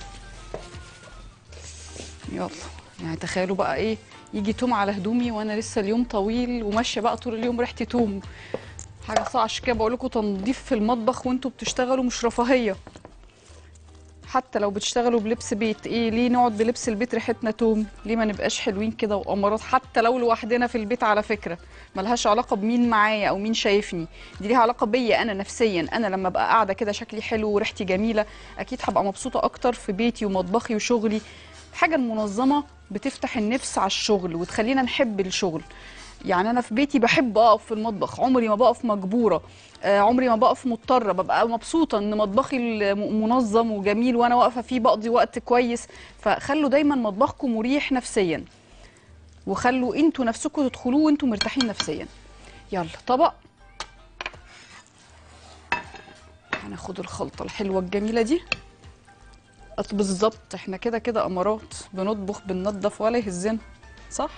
يلا يعني تخيلوا بقى ايه يجي توم على هدومي وانا لسه اليوم طويل وماشيه بقى طول اليوم ريحتي توم حاجه صعبه عشان كده بقول لكم تنظيف في المطبخ وانتوا بتشتغلوا مش رفاهيه حتى لو بتشتغلوا بلبس بيت ايه ليه نقعد بلبس البيت ريحتنا توم ليه ما نبقاش حلوين كده وامارات حتى لو لوحدنا في البيت على فكره ملهاش علاقه بمين معايا او مين شايفني دي ليها علاقه بيا انا نفسيا انا لما ابقى قاعده كده شكلي حلو وريحتي جميله اكيد هبقى مبسوطه اكتر في بيتي ومطبخي وشغلي الحاجه المنظمه بتفتح النفس على الشغل وتخلينا نحب الشغل يعني انا في بيتي بحب اقف في المطبخ عمري ما بقف مجبوره آه، عمري ما بقف مضطره ببقى مبسوطه ان مطبخي الم- منظم وجميل وانا واقفه فيه بقضي وقت كويس فخلوا دايما مطبخكم مريح نفسيا وخلوا انتوا نفسكم تدخلوه وانتوا مرتاحين نفسيا يلا طبق هناخد الخلطه الحلوه الجميله دي أط- بالظبط احنا كده كده امارات بنطبخ بننضف ولا يهزنا صح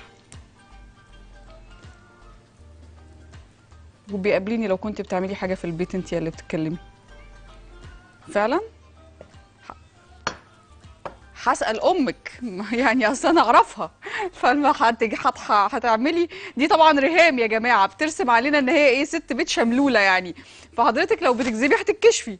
وبيقابليني لو كنت بتعملي حاجه في البيت انت اللي بتتكلمي فعلا ه- هسال امك يعني اصل انا اعرفها فلما هتج- هتح- هتعملي دي طبعا رهام يا جماعه بترسم علينا ان هي ايه ست بيت شملوله يعني فحضرتك لو بتكذبي هتتكشفي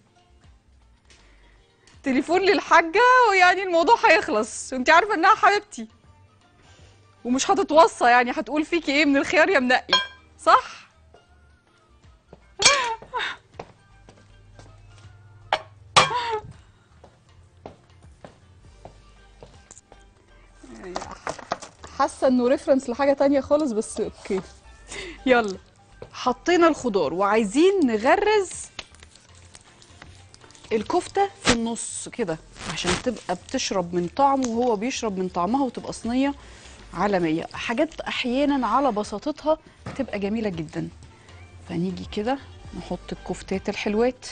تليفون للحاجه ويعني الموضوع هيخلص وانت عارفه انها حبيبتي ومش هتتوصى يعني هتقول فيكي ايه من الخيار يا منقي صح حاسه انه ريفرنس لحاجه تانية خالص بس اوكي يلا حطينا الخضار وعايزين نغرز الكفته في النص كده عشان تبقى بتشرب من طعمه وهو بيشرب من طعمها وتبقى صينيه عالميه حاجات احيانا على بساطتها تبقى جميله جدا فنيجي كده نحط الكفتات الحلوات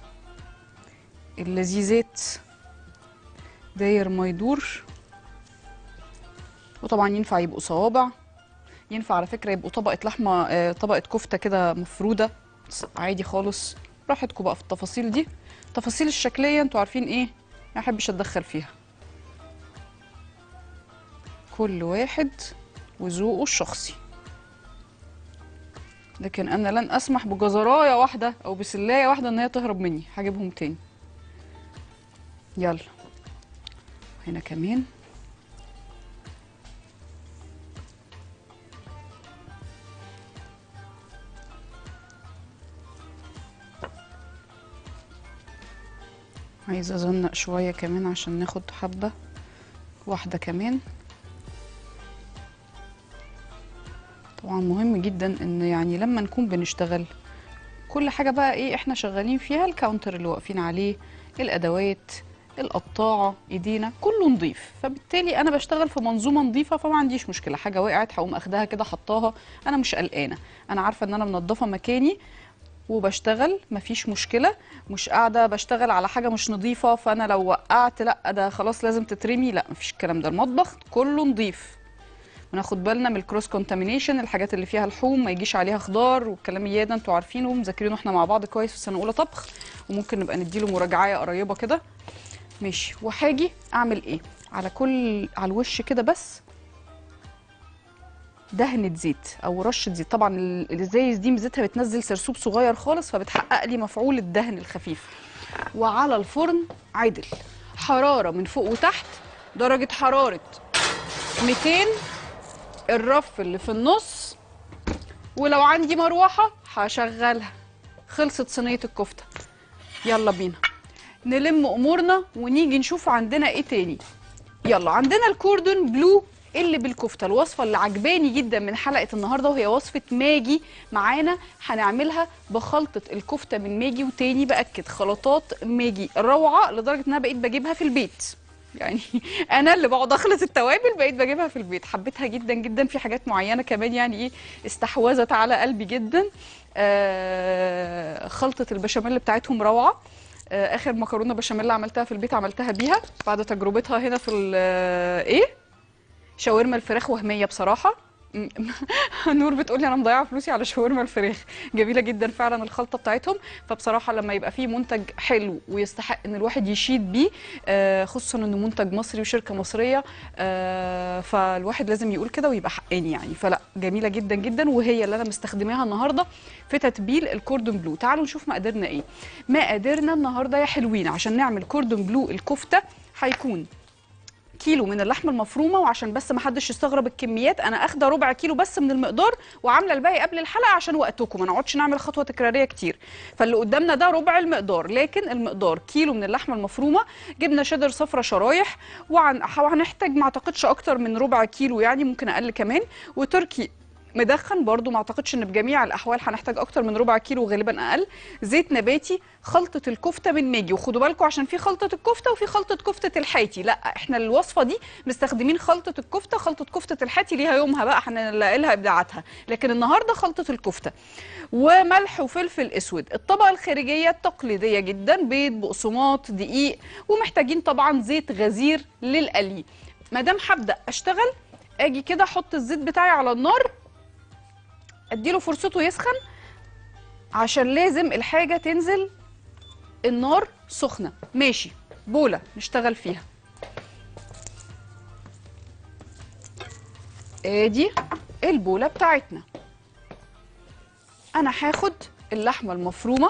اللذيذات داير ما يدور وطبعا ينفع يبقوا صوابع ينفع على فكره يبقوا طبقه لحمه آه، طبقه كفته كده مفروده عادي خالص براحتكم بقى في التفاصيل دي التفاصيل الشكليه انتوا عارفين ايه ما احبش اتدخل فيها كل واحد وذوقه الشخصي لكن انا لن اسمح بجزرايه واحده او بسلايه واحده ان هي تهرب مني هجيبهم تاني يلا هنا كمان عايزه ازنق شويه كمان عشان ناخد حبه واحده كمان طبعا مهم جدا ان يعني لما نكون بنشتغل كل حاجه بقى ايه احنا شغالين فيها الكاونتر اللي واقفين عليه الادوات القطاعه ايدينا كله نظيف فبالتالي انا بشتغل في منظومه نظيفه فما عنديش مشكله حاجه وقعت هقوم اخدها كده حطاها انا مش قلقانه انا عارفه ان انا منظفه مكاني وبشتغل مفيش مشكله مش قاعده بشتغل على حاجه مش نظيفه فانا لو وقعت لا ده خلاص لازم تترمي لا مفيش الكلام ده المطبخ كله نظيف وناخد بالنا من الكروس كونتامينيشن الحاجات اللي فيها لحوم ما يجيش عليها خضار والكلام اياه ده انتوا عارفينه ومذاكرينه احنا مع بعض كويس في سنه اولى طبخ وممكن نبقى نديله مراجعه قريبه كده ماشي وهاجي اعمل ايه على كل على الوش كده بس دهنة زيت او رشة زيت طبعا ال- الازايز دي ميزتها بتنزل سرسوب صغير خالص فبتحقق لي مفعول الدهن الخفيف وعلى الفرن عدل حرارة من فوق وتحت درجة حرارة 200 الرف اللي في النص ولو عندي مروحة هشغلها خلصت صينية الكفتة يلا بينا نلم امورنا ونيجي نشوف عندنا ايه تاني يلا عندنا الكوردون بلو اللي بالكفته الوصفه اللي عجباني جدا من حلقه النهارده وهي وصفه ماجي معانا هنعملها بخلطه الكفته من ماجي وتاني باكد خلطات ماجي روعه لدرجه ان انا بقيت بجيبها في البيت يعني انا اللي بقعد اخلط التوابل بقيت بجيبها في البيت حبيتها جدا جدا في حاجات معينه كمان يعني ايه استحوذت على قلبي جدا آه خلطه البشاميل بتاعتهم روعه آه، اخر مكرونه بشاميل عملتها في البيت عملتها بيها بعد تجربتها هنا في ال- آه، ايه شاورما الفراخ وهميه بصراحه م- نور بتقولي انا مضيعه فلوسي على شاورما الفراخ جميله جدا فعلا الخلطه بتاعتهم فبصراحه لما يبقى فيه منتج حلو ويستحق ان الواحد يشيد بيه آه، خصوصا انه منتج مصري وشركه مصريه آه، فالواحد لازم يقول كده ويبقى حقاني يعني فلا جميله جدا جدا وهي اللي انا مستخدماها النهارده في تتبيل الكوردون بلو تعالوا نشوف مقاديرنا ايه مقاديرنا النهارده يا حلوين عشان نعمل كوردون بلو الكفته هيكون كيلو من اللحمه المفرومه وعشان بس ما حدش يستغرب الكميات انا اخده ربع كيلو بس من المقدار وعامله الباقي قبل الحلقه عشان وقتكم ما نقعدش نعمل خطوه تكراريه كتير فاللي قدامنا ده ربع المقدار لكن المقدار كيلو من اللحمه المفرومه جبنه شيدر صفرا شرايح وعن وهنحتاج ما اعتقدش اكتر من ربع كيلو يعني ممكن اقل كمان وتركي مدخن برضو ما اعتقدش ان بجميع الاحوال هنحتاج اكتر من ربع كيلو وغالبا اقل زيت نباتي خلطه الكفته من ماجي وخدوا بالكم عشان في خلطه الكفته وفي خلطه كفته الحاتي لا احنا الوصفه دي مستخدمين خلطه الكفته خلطه كفته الحاتي ليها يومها بقى هنلاقي لها ابداعاتها لكن النهارده خلطه الكفته وملح وفلفل اسود الطبقه الخارجيه التقليديه جدا بيض بقسماط دقيق ومحتاجين طبعا زيت غزير للقلي ما دام هبدا اشتغل اجي كده احط الزيت بتاعي على النار اديله فرصته يسخن عشان لازم الحاجه تنزل النار سخنه ماشي بوله نشتغل فيها ادي البوله بتاعتنا انا هاخد اللحمه المفرومه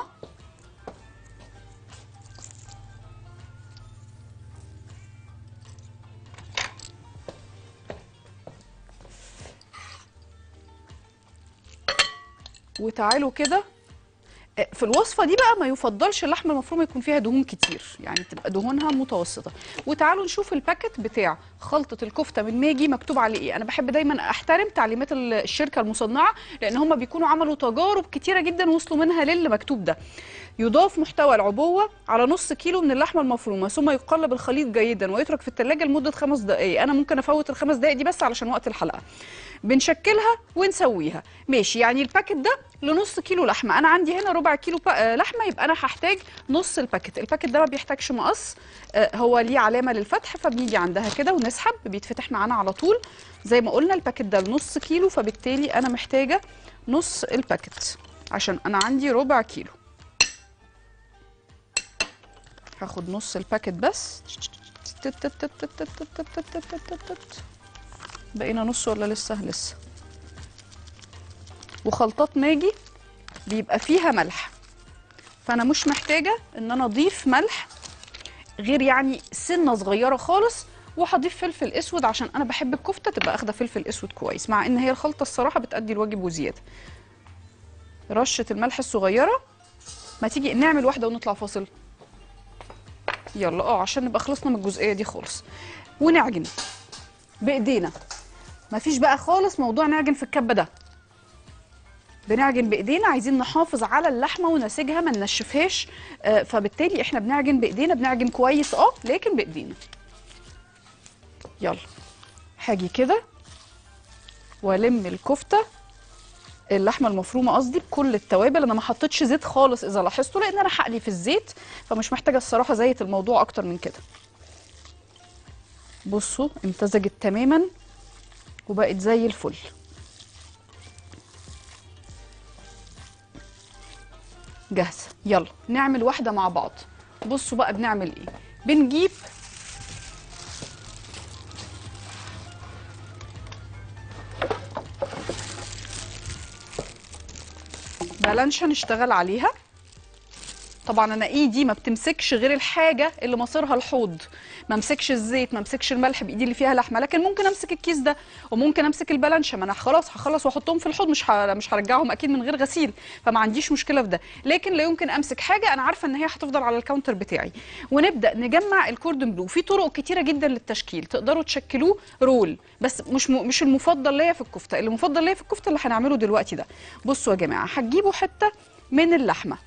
وتعالوا كده في الوصفه دي بقى ما يفضلش اللحمه المفرومه يكون فيها دهون كتير يعني تبقى دهونها متوسطه وتعالوا نشوف الباكت بتاع خلطه الكفته من ماجي مكتوب عليه ايه انا بحب دايما احترم تعليمات ال- الشركه المصنعه لان هم بيكونوا عملوا تجارب كتيره جدا وصلوا منها للي مكتوب ده يضاف محتوى العبوه على نص كيلو من اللحمه المفرومه ثم يقلب الخليط جيدا ويترك في الثلاجه لمده خمس دقائق انا ممكن افوت الخمس دقائق دي بس علشان وقت الحلقه بنشكلها ونسويها ماشي يعني الباكت ده لنص كيلو لحمه انا عندي هنا ربع كيلو با- آه، لحمه يبقى انا هحتاج نص الباكت الباكت ده ما بيحتاجش مقص آه، هو ليه علامه للفتح فبنيجي عندها كده ونسحب بيتفتح معانا على طول زي ما قلنا الباكت ده لنص كيلو فبالتالي انا محتاجه نص الباكت عشان انا عندي ربع كيلو هاخد نص الباكت بس بقينا نص ولا لسه لسه وخلطات ماجي بيبقى فيها ملح فانا مش محتاجه ان انا اضيف ملح غير يعني سنه صغيره خالص وهضيف فلفل اسود عشان انا بحب الكفته تبقى اخده فلفل اسود كويس مع ان هي الخلطه الصراحه بتأدي الواجب وزياده رشه الملح الصغيره ما تيجي نعمل واحده ونطلع فاصل يلا اه عشان نبقى خلصنا من الجزئيه دي خالص ونعجن بايدينا مفيش بقى خالص موضوع نعجن في الكبه ده بنعجن بايدينا عايزين نحافظ على اللحمه ونسيجها ما ننشفهاش آه، فبالتالي احنا بنعجن بايدينا بنعجن كويس اه لكن بايدينا يلا هاجي كده والم الكفته اللحمه المفرومه قصدي بكل التوابل انا ما حطيتش زيت خالص اذا لاحظتوا لان انا هقلي في الزيت فمش محتاجه الصراحه زيت الموضوع اكتر من كده بصوا امتزجت تماما وبقت زي الفل جاهزه يلا نعمل واحده مع بعض بصوا بقى بنعمل ايه بنجيب بلانشة نشتغل عليها طبعا انا ايدي ما بتمسكش غير الحاجه اللي مصيرها الحوض ما امسكش الزيت ما امسكش الملح بايدي اللي فيها لحمه لكن ممكن امسك الكيس ده وممكن امسك البلانشه ما انا خلاص هخلص واحطهم في الحوض مش ه... مش هرجعهم اكيد من غير غسيل فما عنديش مشكله في ده لكن لا يمكن امسك حاجه انا عارفه ان هي هتفضل على الكاونتر بتاعي ونبدا نجمع الكوردون بلو في طرق كتيره جدا للتشكيل تقدروا تشكلوه رول بس مش م... مش المفضل ليا في الكفته اللي مفضل ليا في الكفته اللي هنعمله دلوقتي ده بصوا يا جماعه هتجيبوا حته من اللحمه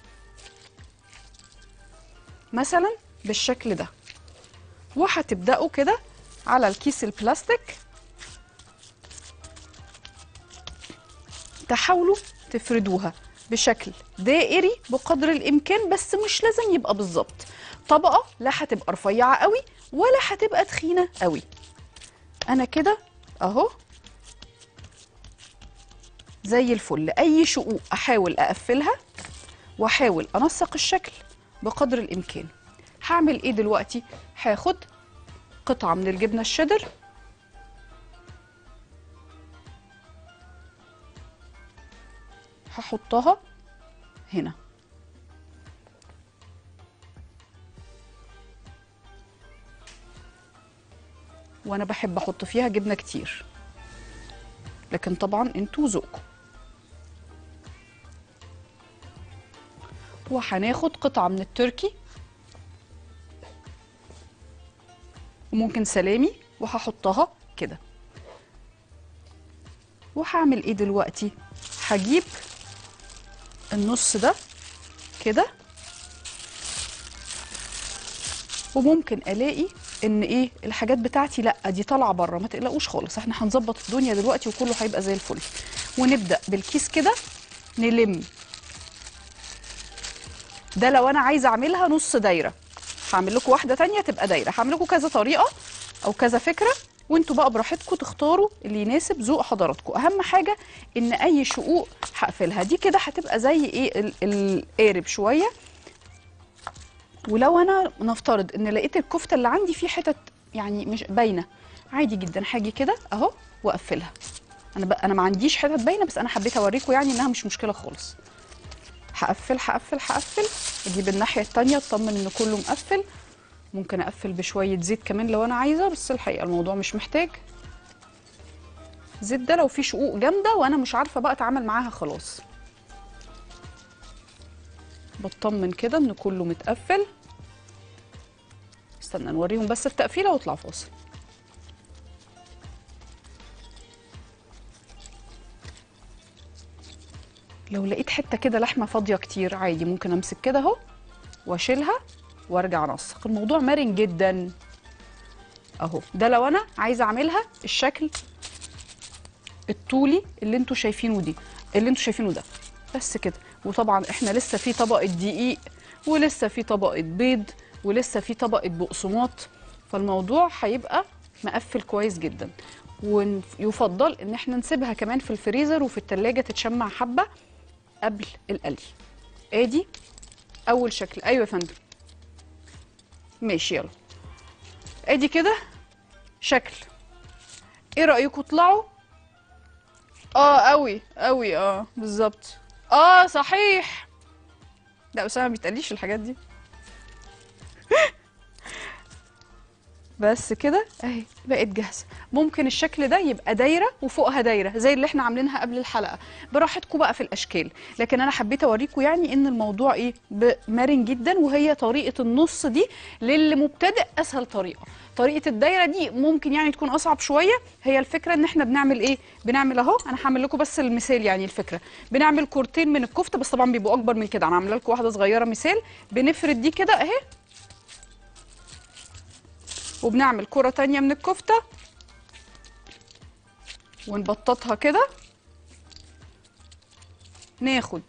مثلا بالشكل ده وهتبداوا كده على الكيس البلاستيك تحاولوا تفردوها بشكل دائري بقدر الامكان بس مش لازم يبقى بالظبط طبقه لا هتبقى رفيعه قوي ولا هتبقى تخينه قوي انا كده اهو زي الفل اي شقوق احاول اقفلها واحاول انسق الشكل بقدر الامكان هعمل ايه دلوقتي هاخد قطعه من الجبنه الشيدر هحطها هنا وانا بحب احط فيها جبنه كتير لكن طبعا انتوا ذوقكم وهناخد قطعه من التركي وممكن سلامي وهحطها كده وهعمل ايه دلوقتي هجيب النص ده كده وممكن الاقي ان ايه الحاجات بتاعتي لا دي طالعه بره ما تقلقوش خالص احنا هنظبط الدنيا دلوقتي وكله هيبقى زي الفل ونبدا بالكيس كده نلم ده لو انا عايزه اعملها نص دايره هعمل لكم واحده تانية تبقى دايره هعمل لكم كذا طريقه او كذا فكره وانتوا بقى براحتكم تختاروا اللي يناسب ذوق حضراتكم اهم حاجه ان اي شقوق هقفلها دي كده هتبقى زي ايه ال- القارب شويه ولو انا نفترض ان لقيت الكفته اللي عندي فيه حتت يعني مش باينه عادي جدا هاجي كده اهو واقفلها انا ب... انا ما عنديش حتت باينه بس انا حبيت اوريكم يعني انها مش مشكله خالص هقفل هقفل هقفل اجيب الناحيه التانية اطمن ان كله مقفل ممكن اقفل بشويه زيت كمان لو انا عايزه بس الحقيقه الموضوع مش محتاج زيت ده لو في شقوق جامده وانا مش عارفه بقى اتعامل معاها خلاص بطمن كده ان كله متقفل استنى نوريهم بس التقفيله واطلع فاصل لو لقيت حته كده لحمه فاضيه كتير عادي ممكن امسك كده اهو واشيلها وارجع انسق الموضوع مرن جدا اهو ده لو انا عايزه اعملها الشكل الطولي اللي انتوا شايفينه دي اللي انتوا شايفينه ده بس كده وطبعا احنا لسه في طبقه دقيق ولسه في طبقه بيض ولسه في طبقه بقسماط فالموضوع هيبقى مقفل كويس جدا ويفضل ان احنا نسيبها كمان في الفريزر وفي التلاجة تتشمع حبه قبل القلي ادي اول شكل ايوه يا فندم ماشي يلا ادي كده شكل ايه رايكم اطلعوا اه قوي قوي اه بالظبط اه صحيح لا اسامه ما بيتقليش الحاجات دي بس كده اهي بقت جاهزه ممكن الشكل ده يبقى دايره وفوقها دايره زي اللي احنا عاملينها قبل الحلقه براحتكم بقى في الاشكال لكن انا حبيت اوريكم يعني ان الموضوع ايه مرن جدا وهي طريقه النص دي للي مبتدئ اسهل طريقه طريقه الدايره دي ممكن يعني تكون اصعب شويه هي الفكره ان احنا بنعمل ايه بنعمل اهو انا هعمل لكم بس المثال يعني الفكره بنعمل كورتين من الكفته بس طبعا بيبقوا اكبر من كده انا عامله لكم واحده صغيره مثال بنفرد دي كده اهي وبنعمل كرة تانية من الكفتة ونبططها كده ناخد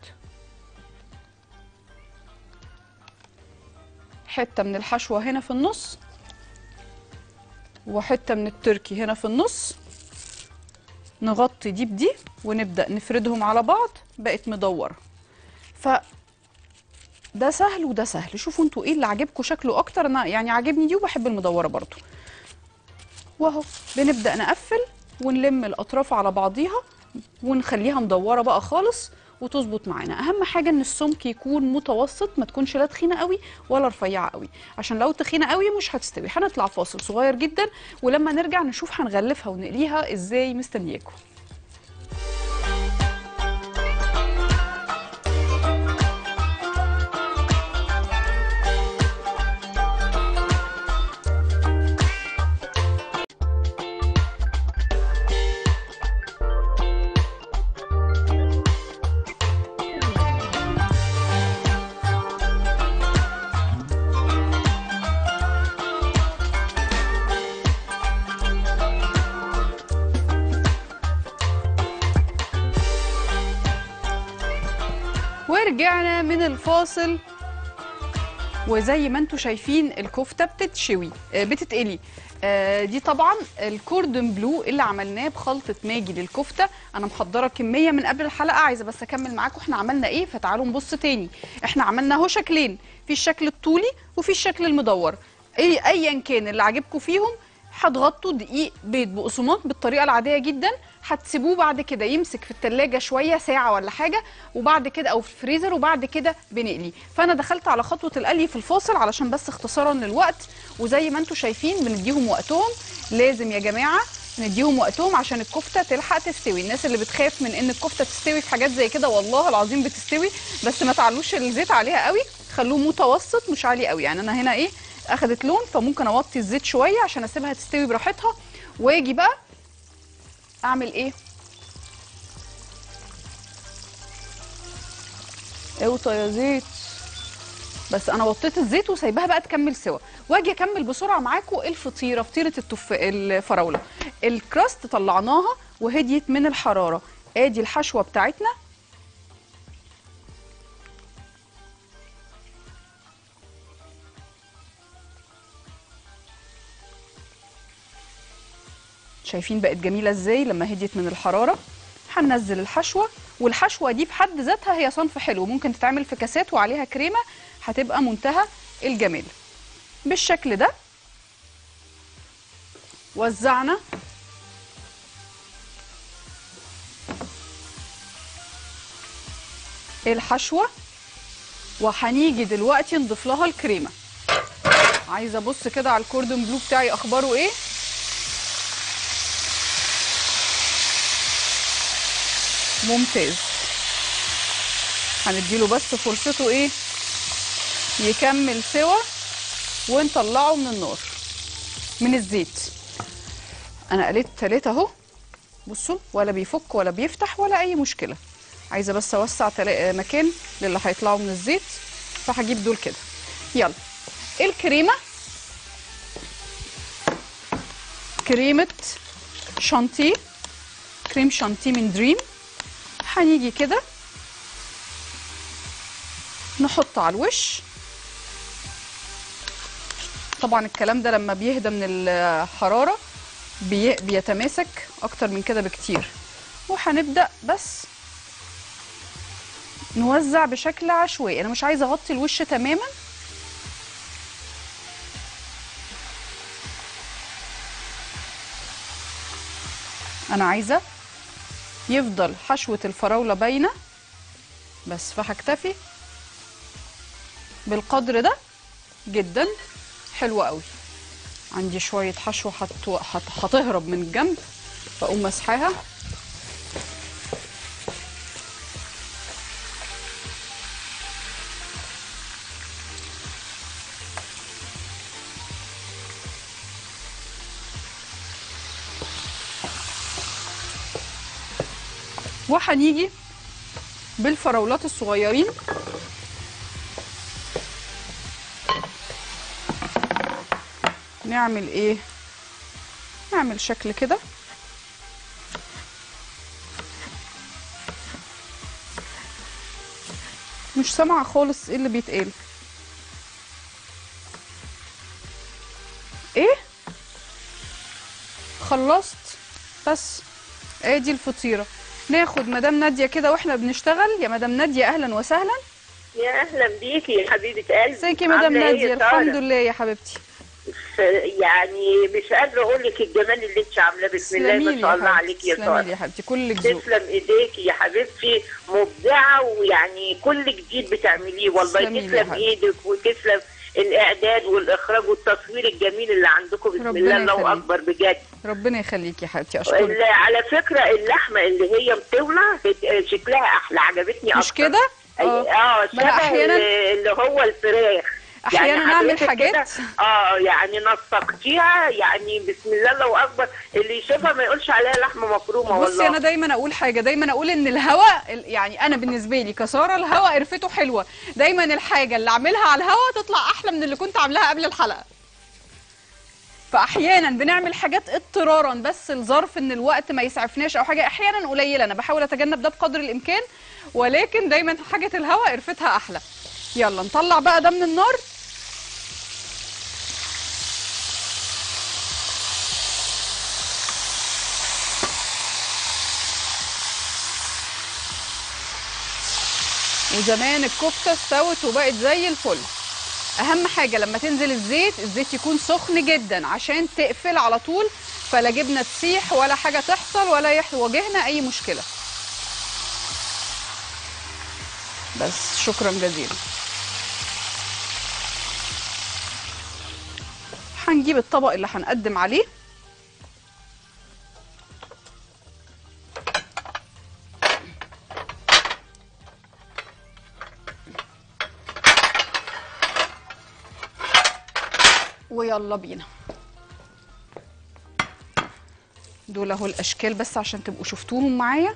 حتة من الحشوة هنا في النص وحتة من التركي هنا في النص نغطي دي بدي ونبدأ نفردهم على بعض بقت مدورة ف ده سهل وده سهل شوفوا انتوا ايه اللي عاجبكم شكله اكتر انا يعني عاجبني دي وبحب المدوره برضو واهو بنبدا نقفل ونلم الاطراف على بعضيها ونخليها مدوره بقى خالص وتظبط معانا اهم حاجه ان السمك يكون متوسط ما تكونش لا تخينه قوي ولا رفيعه قوي عشان لو تخينه قوي مش هتستوي هنطلع فاصل صغير جدا ولما نرجع نشوف هنغلفها ونقليها ازاي مستنياكم ورجعنا من الفاصل وزي ما انتم شايفين الكفته بتتشوي آه، بتتقلي آه، دي طبعا الكوردون بلو اللي عملناه بخلطه ماجي للكفته انا محضره كميه من قبل الحلقه عايزه بس اكمل معاكم احنا عملنا ايه فتعالوا نبص تاني احنا عملنا اهو شكلين في الشكل الطولي وفي الشكل المدور اي ايا كان اللي عاجبكم فيهم هتغطوا دقيق بيض بقسماط بالطريقه العاديه جدا هتسيبوه بعد كده يمسك في التلاجة شويه ساعه ولا حاجه وبعد كده او في الفريزر وبعد كده بنقلي فانا دخلت على خطوه القلي في الفاصل علشان بس اختصارا للوقت وزي ما انتم شايفين بنديهم وقتهم لازم يا جماعه نديهم وقتهم عشان الكفته تلحق تستوي الناس اللي بتخاف من ان الكفته تستوي في حاجات زي كده والله العظيم بتستوي بس ما تعلوش الزيت عليها قوي خلوه متوسط مش عالي قوي يعني انا هنا ايه اخدت لون فممكن اوطي الزيت شويه عشان اسيبها تستوي براحتها واجي بقى اعمل ايه اوطى يا زيت بس انا وطيت الزيت وسايباها بقى تكمل سوا واجي اكمل بسرعه معاكم الفطيره فطيره التف الفراوله الكراست طلعناها وهديت من الحراره ادي الحشوه بتاعتنا شايفين بقت جميله ازاي لما هديت من الحراره هننزل الحشوه والحشوه دي في حد ذاتها هي صنف حلو ممكن تتعمل في كاسات وعليها كريمه هتبقى منتهى الجمال بالشكل ده وزعنا الحشوه وهنيجي دلوقتي نضيف لها الكريمه عايزه ابص كده على الكوردون بلو بتاعي اخباره ايه ممتاز هنديله بس فرصته ايه يكمل سوا ونطلعه من النار من الزيت انا قليت تلاتة اهو بصوا ولا بيفك ولا بيفتح ولا اي مشكله عايزه بس اوسع تلا- مكان للي هيطلعوا من الزيت فهجيب دول كده يلا الكريمه كريمه شانتيه كريم شانتيه من دريم هنيجي كده نحط على الوش طبعا الكلام ده لما بيهدى من الحراره بي بيتماسك اكتر من كده بكتير وهنبدا بس نوزع بشكل عشوائي انا مش عايزه اغطي الوش تماما انا عايزه يفضل حشوه الفراوله باينه بس فهكتفي بالقدر ده جدا حلو قوي عندي شويه حشوه هت- هت- هتهرب من الجنب فاقوم مسحاها وهنيجي بالفراولات الصغيرين نعمل ايه نعمل شكل كده مش سامعه خالص ايه اللي بيتقال ايه خلصت بس ادي الفطيره ناخد مدام ناديه كده واحنا بنشتغل يا مدام ناديه اهلا وسهلا يا اهلا بيكي يا حبيبه قلبي ازيك يا مدام عاملة إيه ناديه يا الحمد سارة؟ لله يا حبيبتي ف- يعني مش قادره اقول لك الجمال اللي انت عاملاه بسم الله تسلمي ما لي شاء يا الله عليك حبيبتي يا تسلمي لي ساره يا حبيبتي كلك ذوق تسلم ايديكي يا حبيبتي مبدعه ويعني كل جديد بتعمليه والله تسلمي لي يا تسلم حبيبتي. ايدك وتسلم الاعداد والاخراج والتصوير الجميل اللي عندكم بسم ربنا الله الله يخليك. اكبر بجد ربنا يخليكي يا حبيبتي اشكرك ال- على فكره اللحمه اللي هي مطوله بت- شكلها احلى عجبتني مش أكتر. كده اه ما شبه أنا أحياناً- اللي هو الفراخ أحياناً نعمل حضرتك حاجات- كده- اه يعني نسقتيها يعني بسم الله الله اكبر اللي يشوفها ما يقولش عليها لحمه مفرومه بصي والله انا دايما اقول حاجه دايما اقول ان الهواء ال- يعني انا بالنسبه لي كساره الهواء قرفته حلوه دايما الحاجه اللي اعملها على الهواء تطلع احلى من اللي كنت عاملاها قبل الحلقه فاحيانا بنعمل حاجات اضطرارا بس الظرف ان الوقت ما يسعفناش او حاجه احيانا قليله انا بحاول اتجنب ده بقدر الامكان ولكن دايما حاجه الهواء قرفتها احلى يلا نطلع بقى ده من النار وزمان الكفته استوت وبقت زي الفل اهم حاجه لما تنزل الزيت الزيت يكون سخن جدا عشان تقفل على طول فلا جبنه تسيح ولا حاجه تحصل ولا يواجهنا اي مشكله بس شكرا جزيلا هنجيب الطبق اللي هنقدم عليه ويلا بينا دول اهو الاشكال بس عشان تبقوا شفتوهم معايا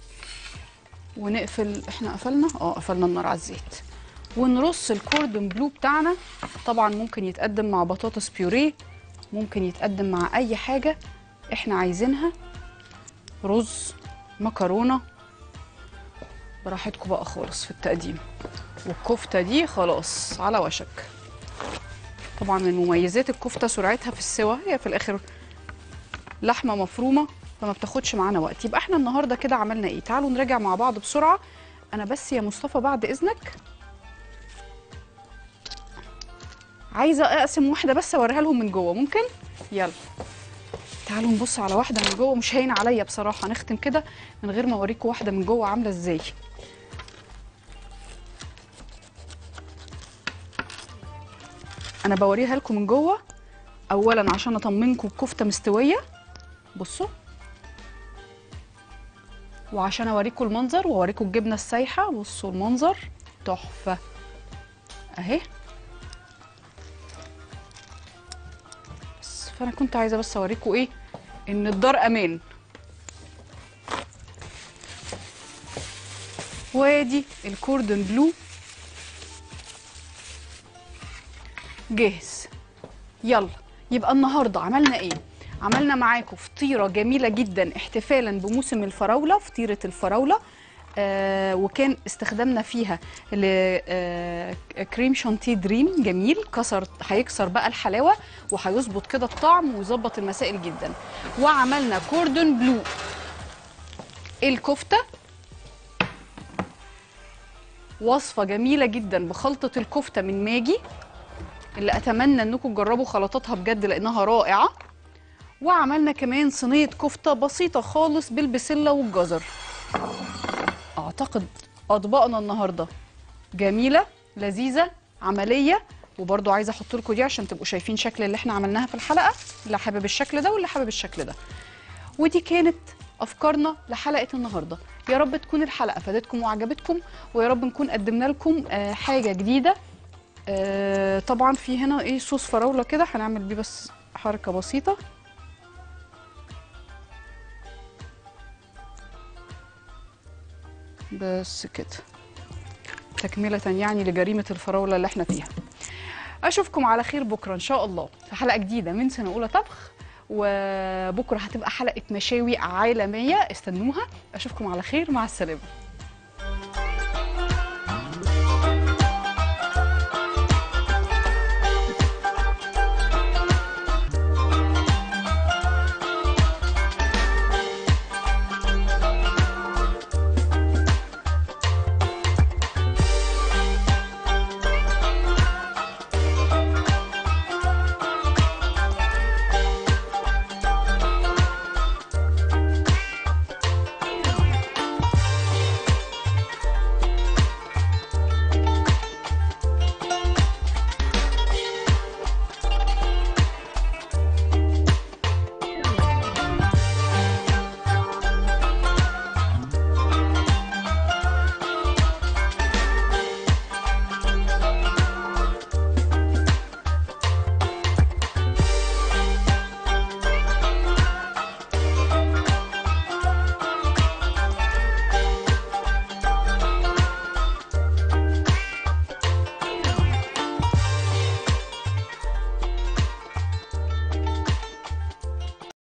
ونقفل احنا قفلنا اه قفلنا النار على الزيت ونرص الكوردون بلو بتاعنا طبعا ممكن يتقدم مع بطاطس بيوريه ممكن يتقدم مع اي حاجه احنا عايزينها رز مكرونه براحتكم بقى خالص في التقديم والكفته دي خلاص على وشك طبعا من مميزات الكفته سرعتها في السوا هي في الاخر لحمه مفرومه فما بتاخدش معانا وقت يبقى احنا النهارده كده عملنا ايه تعالوا نراجع مع بعض بسرعه انا بس يا مصطفى بعد اذنك عايزه اقسم واحده بس اوريها لهم من جوه ممكن يلا تعالوا نبص على واحده من جوه مش هين عليا بصراحه نختم كده من غير ما اوريكم واحده من جوه عامله ازاي انا بوريها لكم من جوه اولا عشان اطمنكم الكفته مستويه بصوا وعشان اوريكم المنظر واوريكم الجبنه السايحه بصوا المنظر تحفه اهي بس فانا كنت عايزه بس اوريكم ايه ان الدار امان وادي الكوردون بلو جاهز يلا يبقى النهارده عملنا ايه عملنا معاكم فطيره جميله جدا احتفالا بموسم الفراوله فطيره الفراوله آه وكان استخدامنا فيها ل- آه كريم شانتيه دريم جميل كسر هيكسر بقى الحلاوه وهيظبط كده الطعم ويظبط المسائل جدا وعملنا كوردون بلو الكفته وصفه جميله جدا بخلطه الكفته من ماجي اللي اتمنى انكم تجربوا خلطاتها بجد لانها رائعه وعملنا كمان صينيه كفته بسيطه خالص بالبسله والجزر اعتقد اطباقنا النهارده جميله لذيذه عمليه وبرضو عايزه احط لكم دي عشان تبقوا شايفين شكل اللي احنا عملناها في الحلقه اللي حابب الشكل ده واللي حابب الشكل ده ودي كانت افكارنا لحلقه النهارده يا رب تكون الحلقه فادتكم وعجبتكم ويا رب نكون قدمنا لكم آه، حاجه جديده آه، طبعا في هنا ايه صوص فراوله كده هنعمل بيه بس حركه بسيطه بس كده تكمله يعني لجريمه الفراوله اللي احنا فيها اشوفكم على خير بكره ان شاء الله في حلقه جديده من سنه اولى طبخ وبكره هتبقى حلقه مشاوي عالميه استنوها اشوفكم على خير مع السلامه